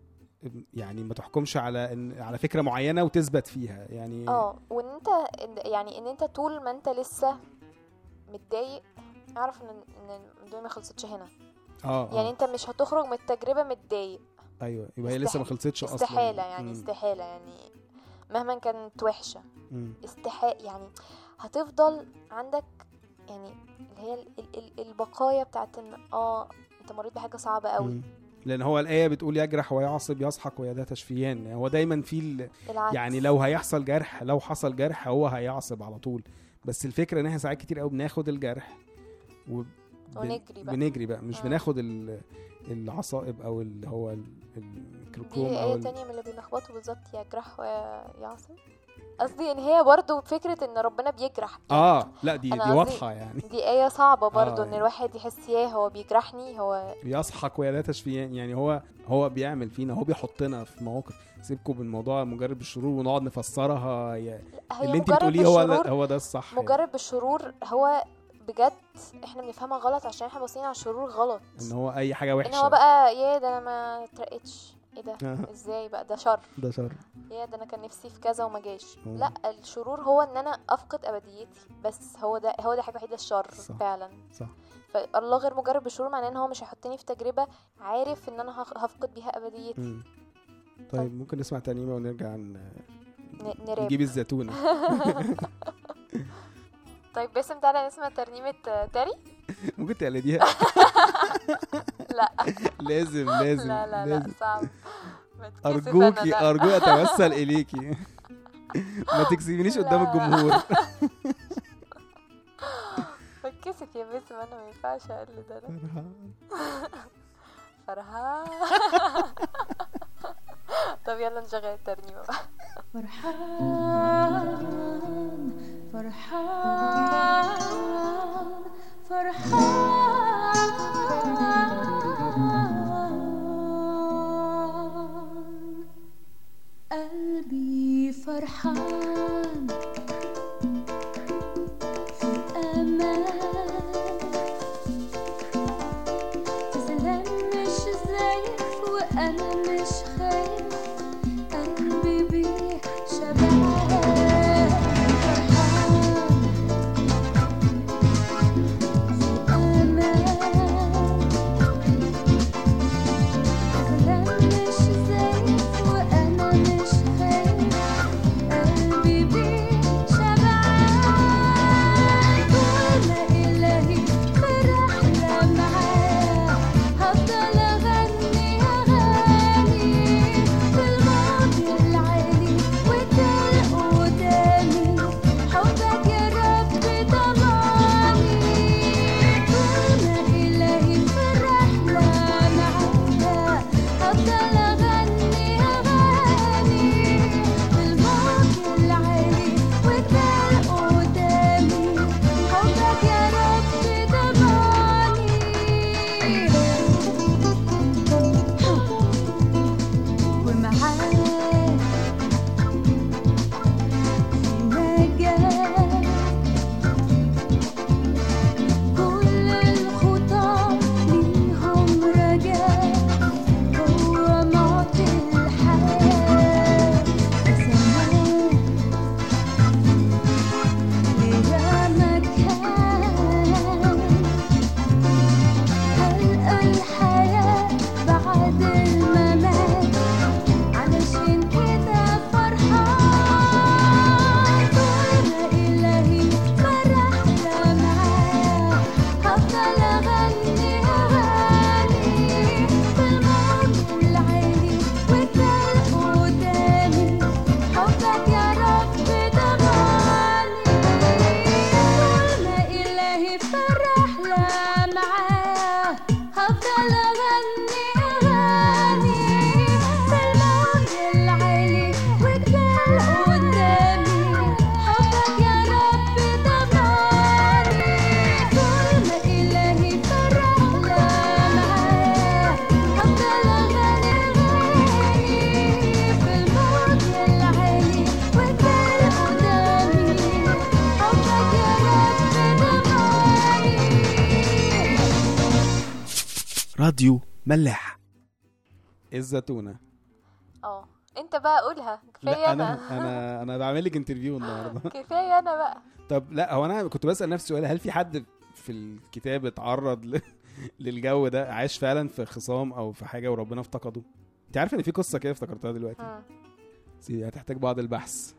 يعني ما تحكمش على إن على فكره معينه وتثبت فيها يعني اه وان انت إن- يعني ان انت طول ما انت لسه متضايق اعرف ان ان الدنيا ما خلصتش هنا اه يعني آه. انت مش هتخرج من التجربه متضايق ايوه يبقى هي لسه ما استح- خلصتش اصلا استحاله يعني مم. استحاله يعني مهما كانت وحشه مم. استحاله يعني هتفضل عندك يعني اللي هي ال- ال- ال- البقايا بتاعت ان اه انت مريت بحاجه صعبه قوي مم. لان هو الايه بتقول يجرح ويعصب يسحق ويداه تشفيان يعني هو دايما في ال... العكس يعني لو هيحصل جرح لو حصل جرح هو هيعصب على طول بس الفكره ان احنا ساعات كتير قوي بناخد الجرح وب... ونجري بقى. بنجري بقى مش آه. بناخد ال... العصائب او اللي هو ال- دي الكركوم او آية ال... تانية من اللي بيلخبطوا بالظبط يجرح ويعصي قصدي ان هي برضو فكرة ان ربنا بيجرح اه لا دي أنا دي قصدي- واضحه يعني دي آية صعبة برضو آه، ان يعني. الواحد يحس ياه هو بيجرحني هو يسحق ويداه تشفيان يعني هو هو بيعمل فينا هو بيحطنا في مواقف سيبكم بالموضوع مجرد بالشرور ونقعد نفسرها يا... هي اللي انت مجرد بتقوليه هو بالشرور- ده هو ده الصح يعني. مجرد بالشرور هو بجد احنا بنفهمها غلط عشان احنا باصين على الشرور غلط ان هو اي حاجه وحشه ان هو بقى يا ده انا ما اترقتش ايه ده آه. ازاي بقى ده شر ده شر يا ده انا كان نفسي في كذا وما جاش مم. لا الشرور هو ان انا افقد ابديتي بس هو ده هو ده حاجه وحيده الشر صح. فعلا صح فالله غير مجرد بالشرور معناه ان هو مش هيحطني في تجربه عارف ان انا هخ- هفقد بيها ابديتي مم. طيب ممكن نسمع ترنيمه ونرجع ن... ن- نراب نجيب الزيتونه طيب باسم تعالى نسمع ترنيمه آه، تاري ممكن تقلديها لا لازم لازم لا لا لا لازم صعب بتكسف أنا ارجوكي ده. ارجو اتوسل اليكي ما تكسبنيش قدام لا. الجمهور بتكسف يا باسم انا ما ينفعش اقلد انا فرحان طب يلا نشغل الترنيمه بقى فرحان فرحان فرحان قلبي فرحان في أمان في سلام مش زايف وأنا مش خايف قلبي بيه شبعان فرحان في أمان سلام مش زايف وأنا مش خايف قلبي بيه شبعان طول ما إلهي في رحلة معاه هفضل أغني أغاني في الموج العالي والدل قدامي حبك يا رب ضماني طول ما إلهي في رحلة معاه هفضل أغني أغاني في الموج العالي والدل قدامي حبك يا رب ضماني ومعاك في نجاة كل الخطى ليهم رجاء هو معطي الحياة وسماه ليا مكان هلقى الحياة بعد الممات علشان كده فرحان طول ما إلهي فرحنا معاه هفضل أغني أغاني في الموج العالي والدل قدامي حبك يا رب ضماني طول ما إلهي فرحنا معاه هفضل أغني أغاني في الموج العالي والدل قدامي حبك يا رب ضماني طول ما إلهي فرحنا معاه هفضل أغني أغاني في الموج العالي والدل قدامي حبك يا رب ضماني راديو ملاح الزيتونه اه انت بقى قولها كفايه لا انا انا انا انا بعمل لك انترفيو النهارده كفايه انا بقى طب لا هو انا كنت بسال نفسي سؤال هل في حد في الكتاب اتعرض ل... للجو ده عاش فعلا في خصام او في حاجه وربنا افتقده انت عارف ان في قصه كده افتكرتها دلوقتي مم. بس هي هتحتاج بعض البحث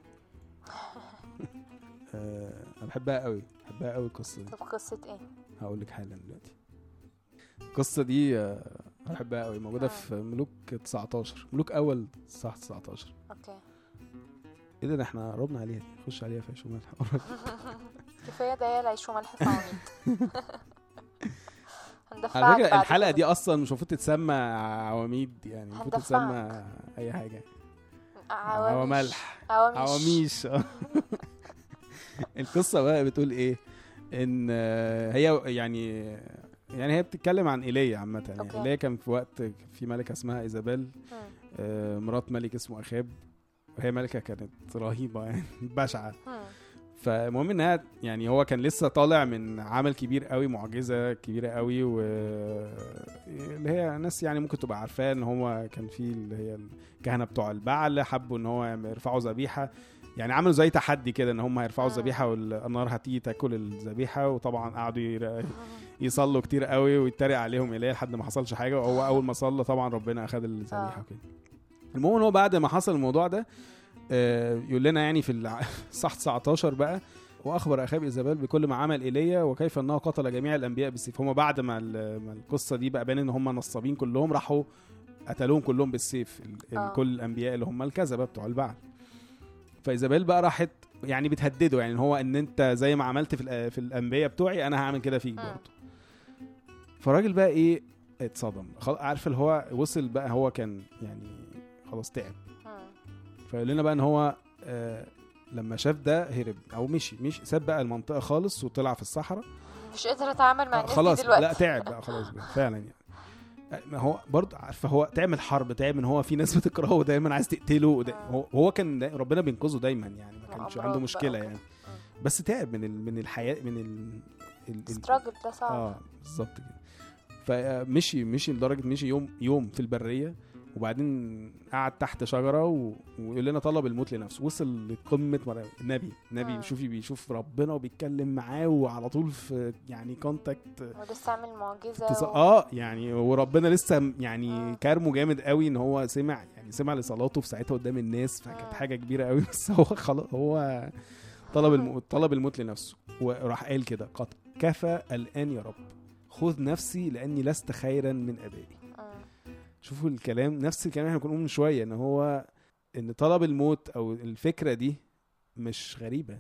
آه، انا بحبها قوي بحبها قوي القصه دي طب قصة ايه؟ هقول لك حالا دلوقتي القصه دي آه، أنا بحبها قوي موجوده آه. في ملوك 19 ملوك اول صح 19 اوكي ايه ده ده احنا قربنا عليها دي خش عليها في عيش وملح قرب. كفاية ده هي العيش وملح في عواميد هندفعك على فكره بعد الحلقه كده. دي اصلا مش المفروض تتسمى عواميد يعني المفروض هندفعك. تتسمى اي حاجه عواميش عواملح عواميش عواميش آه. القصه بقى بتقول ايه ان آه، هي يعني يعني هي بتتكلم عن ايليا عامه يعني أوكي. ايليا كان في وقت في ملكه اسمها ايزابيل مم. آه، مرات ملك اسمه اخاب وهي ملكه كانت رهيبه يعني بشعه مم. فالمهم انها يعني هو كان لسه طالع من عمل كبير قوي معجزه كبيره قوي و اللي هي ناس يعني ممكن تبقى عارفاه ان هو كان في اللي هي الكهنه بتوع البعل حبوا ان هو يرفعوا ذبيحه يعني عملوا زي تحدي كده ان هم هيرفعوا مم. الذبيحه والنار هتيجي تاكل الذبيحه وطبعا قعدوا ير- يصلوا كتير قوي ويتريق عليهم ايليا لحد ما حصلش حاجه وهو اول ما صلى طبعا ربنا اخذ الذبيحه آه. وكده المهم ان هو بعد ما حصل الموضوع ده آه، يقول لنا يعني في الع- صح 19 بقى واخبر اخاب ايزابيل بكل ما عمل ايليا وكيف انه قتل جميع الانبياء بالسيف هم بعد ما, ال- ما القصه دي بقى بان ان هم نصابين كلهم راحوا قتلوهم كلهم بالسيف ال- آه. ال- كل الانبياء اللي هم الكذبه بتوع البعل فايزابيل بقى راحت يعني بتهدده يعني إن هو ان انت زي ما عملت في الأ- في الانبياء بتوعي انا هعمل كده فيك مم. برضه فالراجل بقى ايه اتصدم خل- عارف اللي هو وصل بقى هو كان يعني خلاص تعب مم. فقال لنا بقى ان هو آه لما شاف ده هرب او مشي مشي ساب بقى المنطقه خالص وطلع في الصحراء مش قادر اتعامل مع آه الناس خلاص دي دلوقتي لا تعب بقى خلاص بقى فعلا يعني آه، ما هو برضه عارفه هو تعمل حرب تعب ان هو في ناس بتكرهه ودايما عايز تقتله ودا آه. هو هو كان دا ربنا بينقذه دايما يعني ما كانش وأمراض عنده بقى مشكله وكده. يعني بس تعب من ال من الحياه من ال ال- ال- ستراجل ده صعب اه بالظبط كده فمشي مشي لدرجه مشي يوم يوم في البريه وبعدين قعد تحت شجره و... ويقول لنا طلب الموت لنفسه وصل لقمه مر... النبي النبي مم. شوفي بيشوف ربنا وبيتكلم معاه وعلى طول في يعني كونتاكت ولسه عامل معجزة اتص... و... اه يعني وربنا لسه م- يعني مم. كارمه جامد قوي ان هو سمع يعني سمع لصلاته في ساعتها قدام الناس فكانت مم. حاجه كبيره قوي بس هو خلاص هو طلب الموت طلب الموت لنفسه وراح قال كده قد كفى الان يا رب خذ نفسي لاني لست خيرا من ابائي مم. شوفوا الكلام نفس الكلام اللي احنا كنا بنقوله من شويه ان هو ان طلب الموت او الفكره دي مش غريبه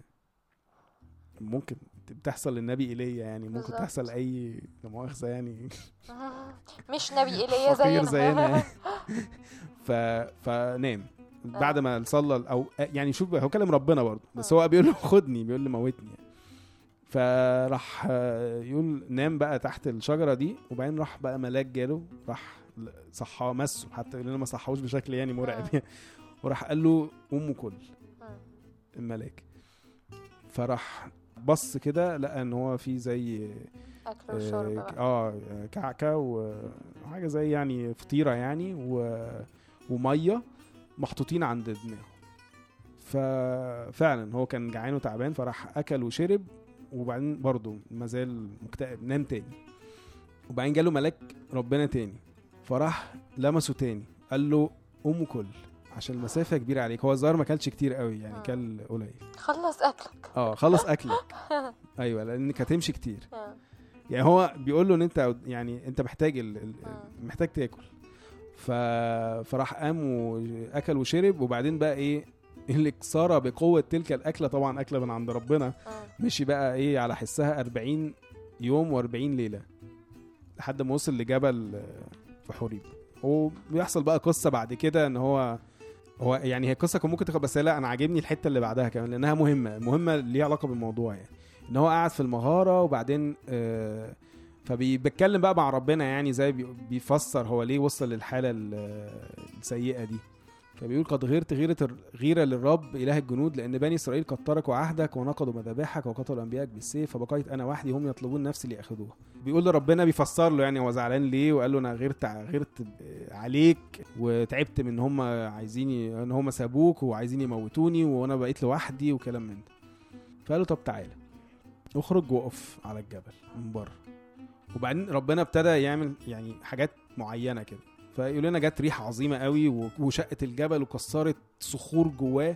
ممكن بتحصل للنبي ايليا يعني ممكن بالظبط. تحصل لاي لا مؤاخذه يعني مش نبي ايليا فقير زينا زينا يعني. ف فنام بعد ما صلى او يعني شوف هو كلم ربنا برضه بس هو بيقول له خدني بيقول له موتني يعني. فراح آه، يقول نام بقى تحت الشجره دي وبعدين راح بقى ملاك جاله راح صحاه مسه حتى يقول لنا ما صحاهوش بشكل يعني مرعب آه. يعني وراح قال له قوم كل مم. الملاك فراح بص كده لقى ان هو في زي اكل وشرب اه بقى آه، كعكه وحاجه زي يعني فطيره يعني و... وميه محطوطين عند دماغه ففعلا هو كان جعان وتعبان فراح اكل وشرب وبعدين برضه مازال مكتئب نام تاني وبعدين جاله ملاك ربنا تاني فراح لمسه تاني قال له قوم كل عشان المسافه كبيره عليك هو الظاهر ما كلش كتير قوي يعني آه. كل قليل خلص اكلك اه خلص اكلك ايوه لانك هتمشي كتير آه. يعني هو بيقول له ان انت يعني انت محتاج ال... ال... مم. محتاج تاكل ف... فراح قام واكل وشرب وبعدين بقى ايه اللي كسر بقوه تلك الاكله طبعا اكله من عند ربنا مم. مشي بقى ايه على حسها 40 يوم و40 ليله لحد ما وصل لجبل آه، في حوريب وبيحصل بقى قصه بعد كده ان هو هو يعني هي قصه كان ممكن تاخد بس لا انا عاجبني الحته اللي بعدها كمان لانها مهمه مهمه ليها علاقه بالموضوع يعني ان هو قاعد في المغاره وبعدين آه فبيتكلم بقى مع ربنا يعني زي بي- بيفسر هو ليه وصل للحاله ال- السيئه دي فبيقول قد غيرت غيرة الر- غيرة للرب إله الجنود لأن بني إسرائيل قد تركوا عهدك ونقضوا مذابحك وقتلوا أنبيائك بالسيف فبقيت أنا وحدي هم يطلبون نفسي ليأخذوها بيقول لربنا بيفسر له يعني هو زعلان ليه وقال له أنا غيرت ع- غيرت ب- عليك وتعبت من إن هم عايزين ي- إن هم سابوك وعايزين يموتوني وأنا بقيت لوحدي وكلام من ده فقال له طب تعالى اخرج وقف على الجبل من بره وبعدين ربنا ابتدى يعمل يعني حاجات معينه كده فيقول لنا جت ريح عظيمه قوي و- وشقت الجبل وكسرت صخور جواه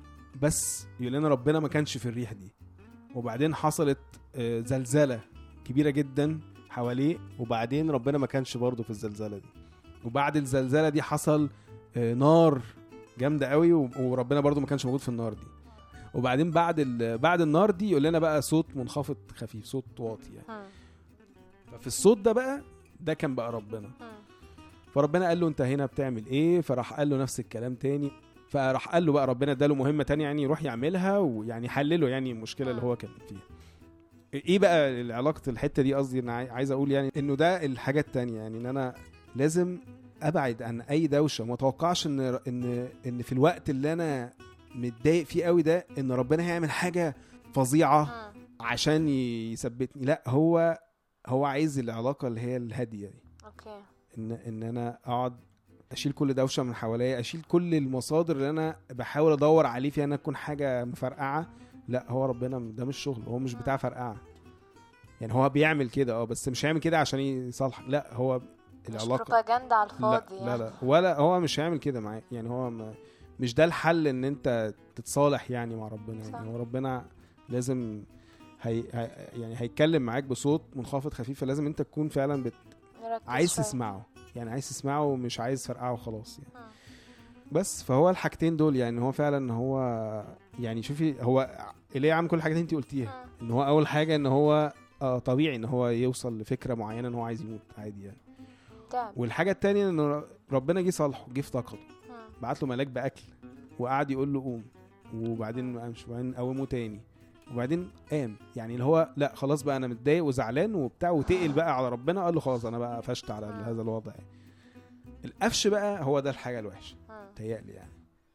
بس يقول لنا ربنا ما كانش في الريح دي وبعدين حصلت آه، زلزله كبيره جدا حواليه وبعدين ربنا ما كانش برضه في الزلزله دي وبعد الزلزله دي حصل آه، نار جامده قوي و- وربنا برضه ما كانش موجود في النار دي وبعدين بعد ال- بعد النار دي يقول لنا بقى صوت منخفض خفيف صوت واطي يعني مم. ففي الصوت ده بقى ده كان بقى ربنا مم. فربنا قال له انت هنا بتعمل ايه فراح قال له نفس الكلام تاني فراح قال له بقى ربنا اداله مهمه تانية يعني يروح يعملها ويعني حلله يعني المشكله اللي هو كان فيها ايه بقى علاقه الحته دي قصدي انا عاي- عايز اقول يعني انه ده الحاجه التانية يعني ان انا لازم ابعد عن اي دوشه وما اتوقعش ان ان ان في الوقت اللي انا متضايق فيه قوي ده ان ربنا هيعمل حاجه فظيعه مم. عشان يثبتني لا هو هو عايز العلاقه اللي هي الهاديه دي اوكي ان ان انا اقعد اشيل كل دوشه من حواليا اشيل كل المصادر اللي انا بحاول ادور عليه فيها انها تكون حاجه مفرقعه لا هو ربنا ده مش شغل هو مش بتاع فرقعه يعني هو بيعمل كده اه بس مش هيعمل كده عشان يصالحك لا هو مش العلاقه بروباجندا على لا الفاضي لا يعني. لا ولا هو مش هيعمل كده معاك يعني هو ما مش ده الحل ان انت تتصالح يعني مع ربنا صح. يعني هو ربنا لازم هي هي يعني هيتكلم معاك بصوت منخفض خفيف فلازم انت تكون فعلا بت نركز عايز شوية. تسمعه يعني عايز تسمعه ومش عايز فرقعه وخلاص يعني مم. بس فهو الحاجتين دول يعني هو فعلا هو يعني شوفي هو اللي عامل كل الحاجات اللي انت قلتيها مم. ان هو اول حاجه ان هو آه طبيعي ان هو يوصل لفكره معينه ان هو عايز يموت عادي يعني تعب والحاجه التانية ان ربنا جه صالحه جه افتقده مم. بعت له ملاك باكل وقعد يقول له قوم وبعدين ما قامش وبعدين قومه تاني وبعدين قام يعني اللي هو لا خلاص بقى انا متضايق وزعلان وبتاع وتقل بقى على ربنا قال له خلاص انا بقى قفشت على هذا الوضع يعني القفش بقى هو ده الحاجه الوحشه مم. تهيألي يعني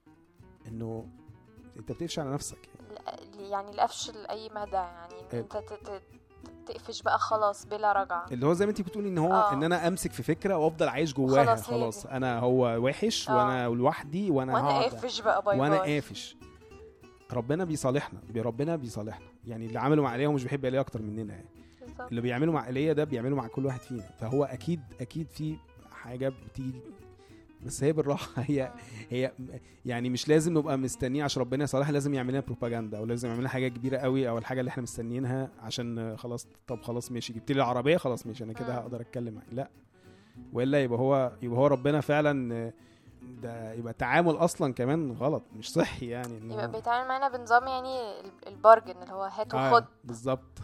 انه انت بتقفش على نفسك يعني. ل- يعني القفش لأي مدى يعني إن إيه. انت ت- ت- تقفش بقى خلاص بلا رجعة اللي هو زي ما انت بتقولي ان هو آه. ان انا امسك في فكره وافضل عايش جواها خلاص هي خلاص دي. انا هو وحش آه. وانا لوحدي وانا وانا هقعد قافش بقى باي وانا باي قافش ربنا بيصالحنا بي- ربنا بيصالحنا يعني اللي عمله مع ايليا هو مش بيحب ايليا اكتر مننا يعني بالظبط. اللي بيعمله مع ايليا ده بيعمله مع كل واحد فينا فهو اكيد اكيد في حاجه بتيجي بس هي بالراحه هي هي يعني مش لازم نبقى مستنيين عشان ربنا يصالحنا لازم يعمل لنا بروباجندا او لازم يعمل لنا حاجه كبيره قوي او الحاجه اللي احنا مستنيينها عشان خلاص طب خلاص ماشي جبت لي العربيه خلاص ماشي انا كده مم. هقدر اتكلم معاك لا والا يبقى هو يبقى هو ربنا فعلا ده يبقى التعامل اصلا كمان غلط مش صحي يعني إن يبقى هو- بيتعامل معانا بنظام يعني ال- البارجن اللي هو هات آه، وخد بالظبط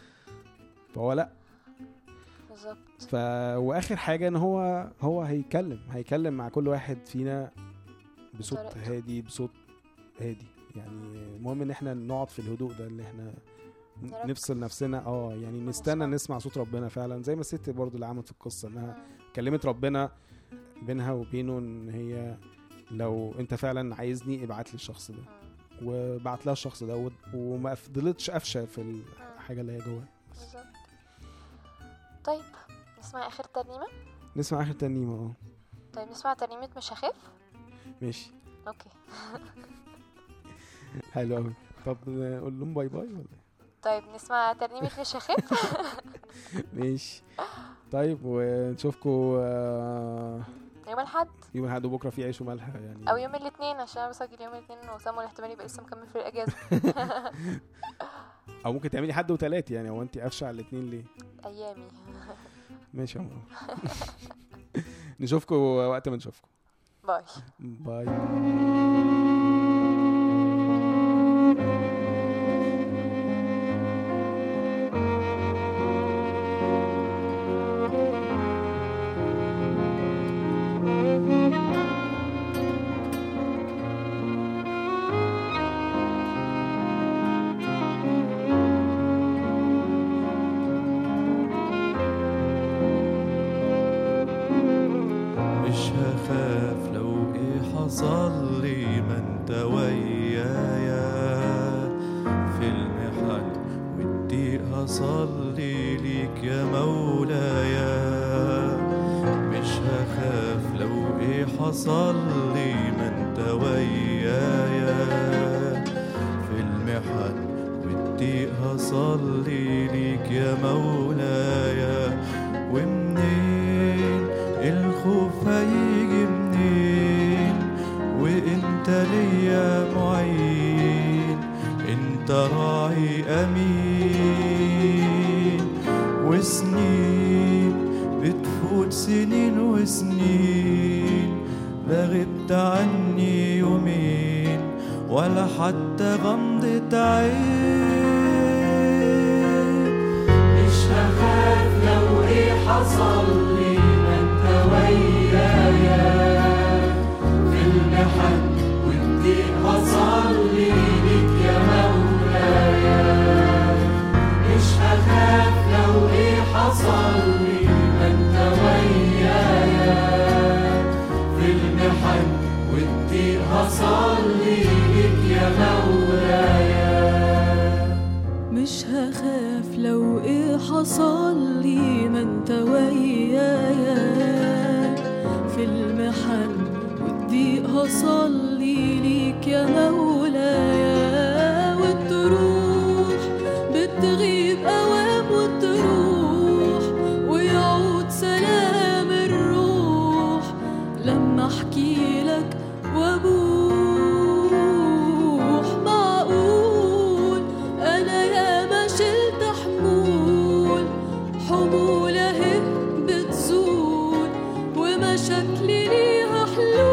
فهو لا بالظبط ف واخر حاجه ان هو هو هيتكلم هيتكلم مع كل واحد فينا بصوت بطريقته. هادي بصوت هادي يعني المهم ان احنا نقعد في الهدوء ده اللي احنا ن- نركز. نفصل نفسنا اه يعني نستنى ونسمع. نسمع صوت ربنا فعلا زي ما الست برضو اللي عملت في القصه انها مم. كلمت ربنا بينها وبينه ان هي لو انت فعلا عايزني ابعت لي الشخص ده مم. وبعت لها الشخص ده و- وما فضلتش قفشه في الحاجه اللي هي جواها بالظبط طيب نسمع اخر ترنيمة نسمع اخر ترنيمه اه طيب نسمع ترنيمة مش هخاف ماشي اوكي حلو قوي طب نقول لهم باي باي ولا إيه؟ طيب نسمع ترنيمة مش هخاف ماشي طيب ونشوفكم آه، يوم الاحد يوم الاحد وبكره في عيش وملح يعني او يوم الاثنين عشان انا بسجل يوم الاثنين وسام الاحتمال يبقى لسه مكمل في الاجازة او ممكن تعملي حد وتلات يعني هو انت قافشه على الاثنين ليه ايامي ماشي يا ماما نشوفكم وقت ما نشوفكم باي باي مش هخاف لو ايه حصل لي ما انت ويايا في المحن والضيق هصلي ليك يا مولايا مش هخاف لو ايه حصل لي ما انت ويايا في المحن والضيق هصلي ليك يا مولاي ومنين الخوف هيجي منين وانت ليا معين انت راعي امين وسنين بتفوت سنين وسنين لا غبت عني يومين ولا حتى غمضة عين مش هخاف لو ايه حصل لي ما انت ويايا في المحن والضيق هصلي ليك يا مولايا مش هخاف لو ايه حصل لي ما انت ويايا في المحن والضيق هصلي ليك يا مولايا مش هخاف لو ايه حصل لي ما انت ويايا في المحن والضيق هصلي ليك يا مولايا والتروح بتغيب اوام وتروح ويعود سلام الروح لما احكي لك وابوح معقول انا يا ما شلت حمول حمول اهي بتزول ومشاكلي ليها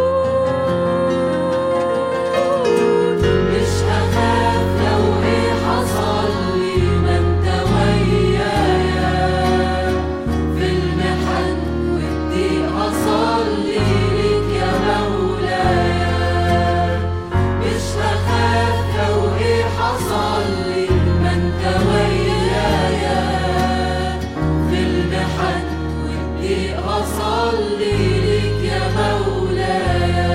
حلول مش هخاف لو ايه حصل لي ما انت ويايا في المحن والضيق هصلي ليك يا مولايا مش هخاف لو ايه حصل لي ما انت ويايا في المحن والضيق هصلي ليك يا مولايا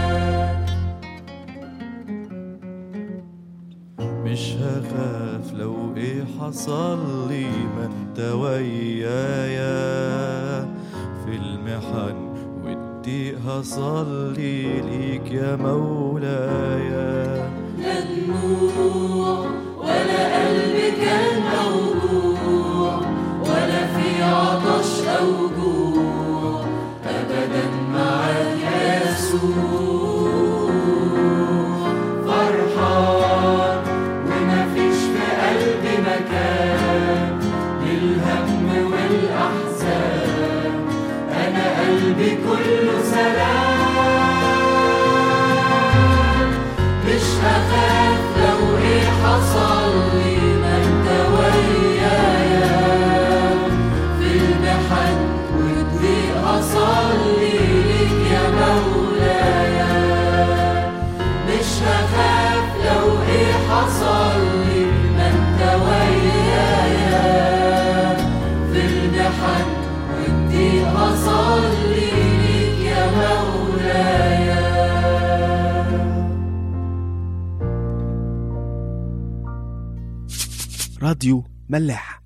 مش هخاف لو ايه حصل لي ما انت ويايا في المحن والضيق هصلي ليك يا مولايا لا دموع ولا قلب كان موجوع ولا في عطش أو جوع أبدا معاك يا يسوع فرحان ومفيش في قلبي مكان للهم والأحزان أنا قلبي كله سلام مش هخاف لو ايه حصل لي ما انت ويايا في المحن والضيق هصلي ليك يا مولايا مش هخاف لو ايه حصل لي ما انت ويايا في المحن والضيق هصلي ليك يا مولايا راديو ملاح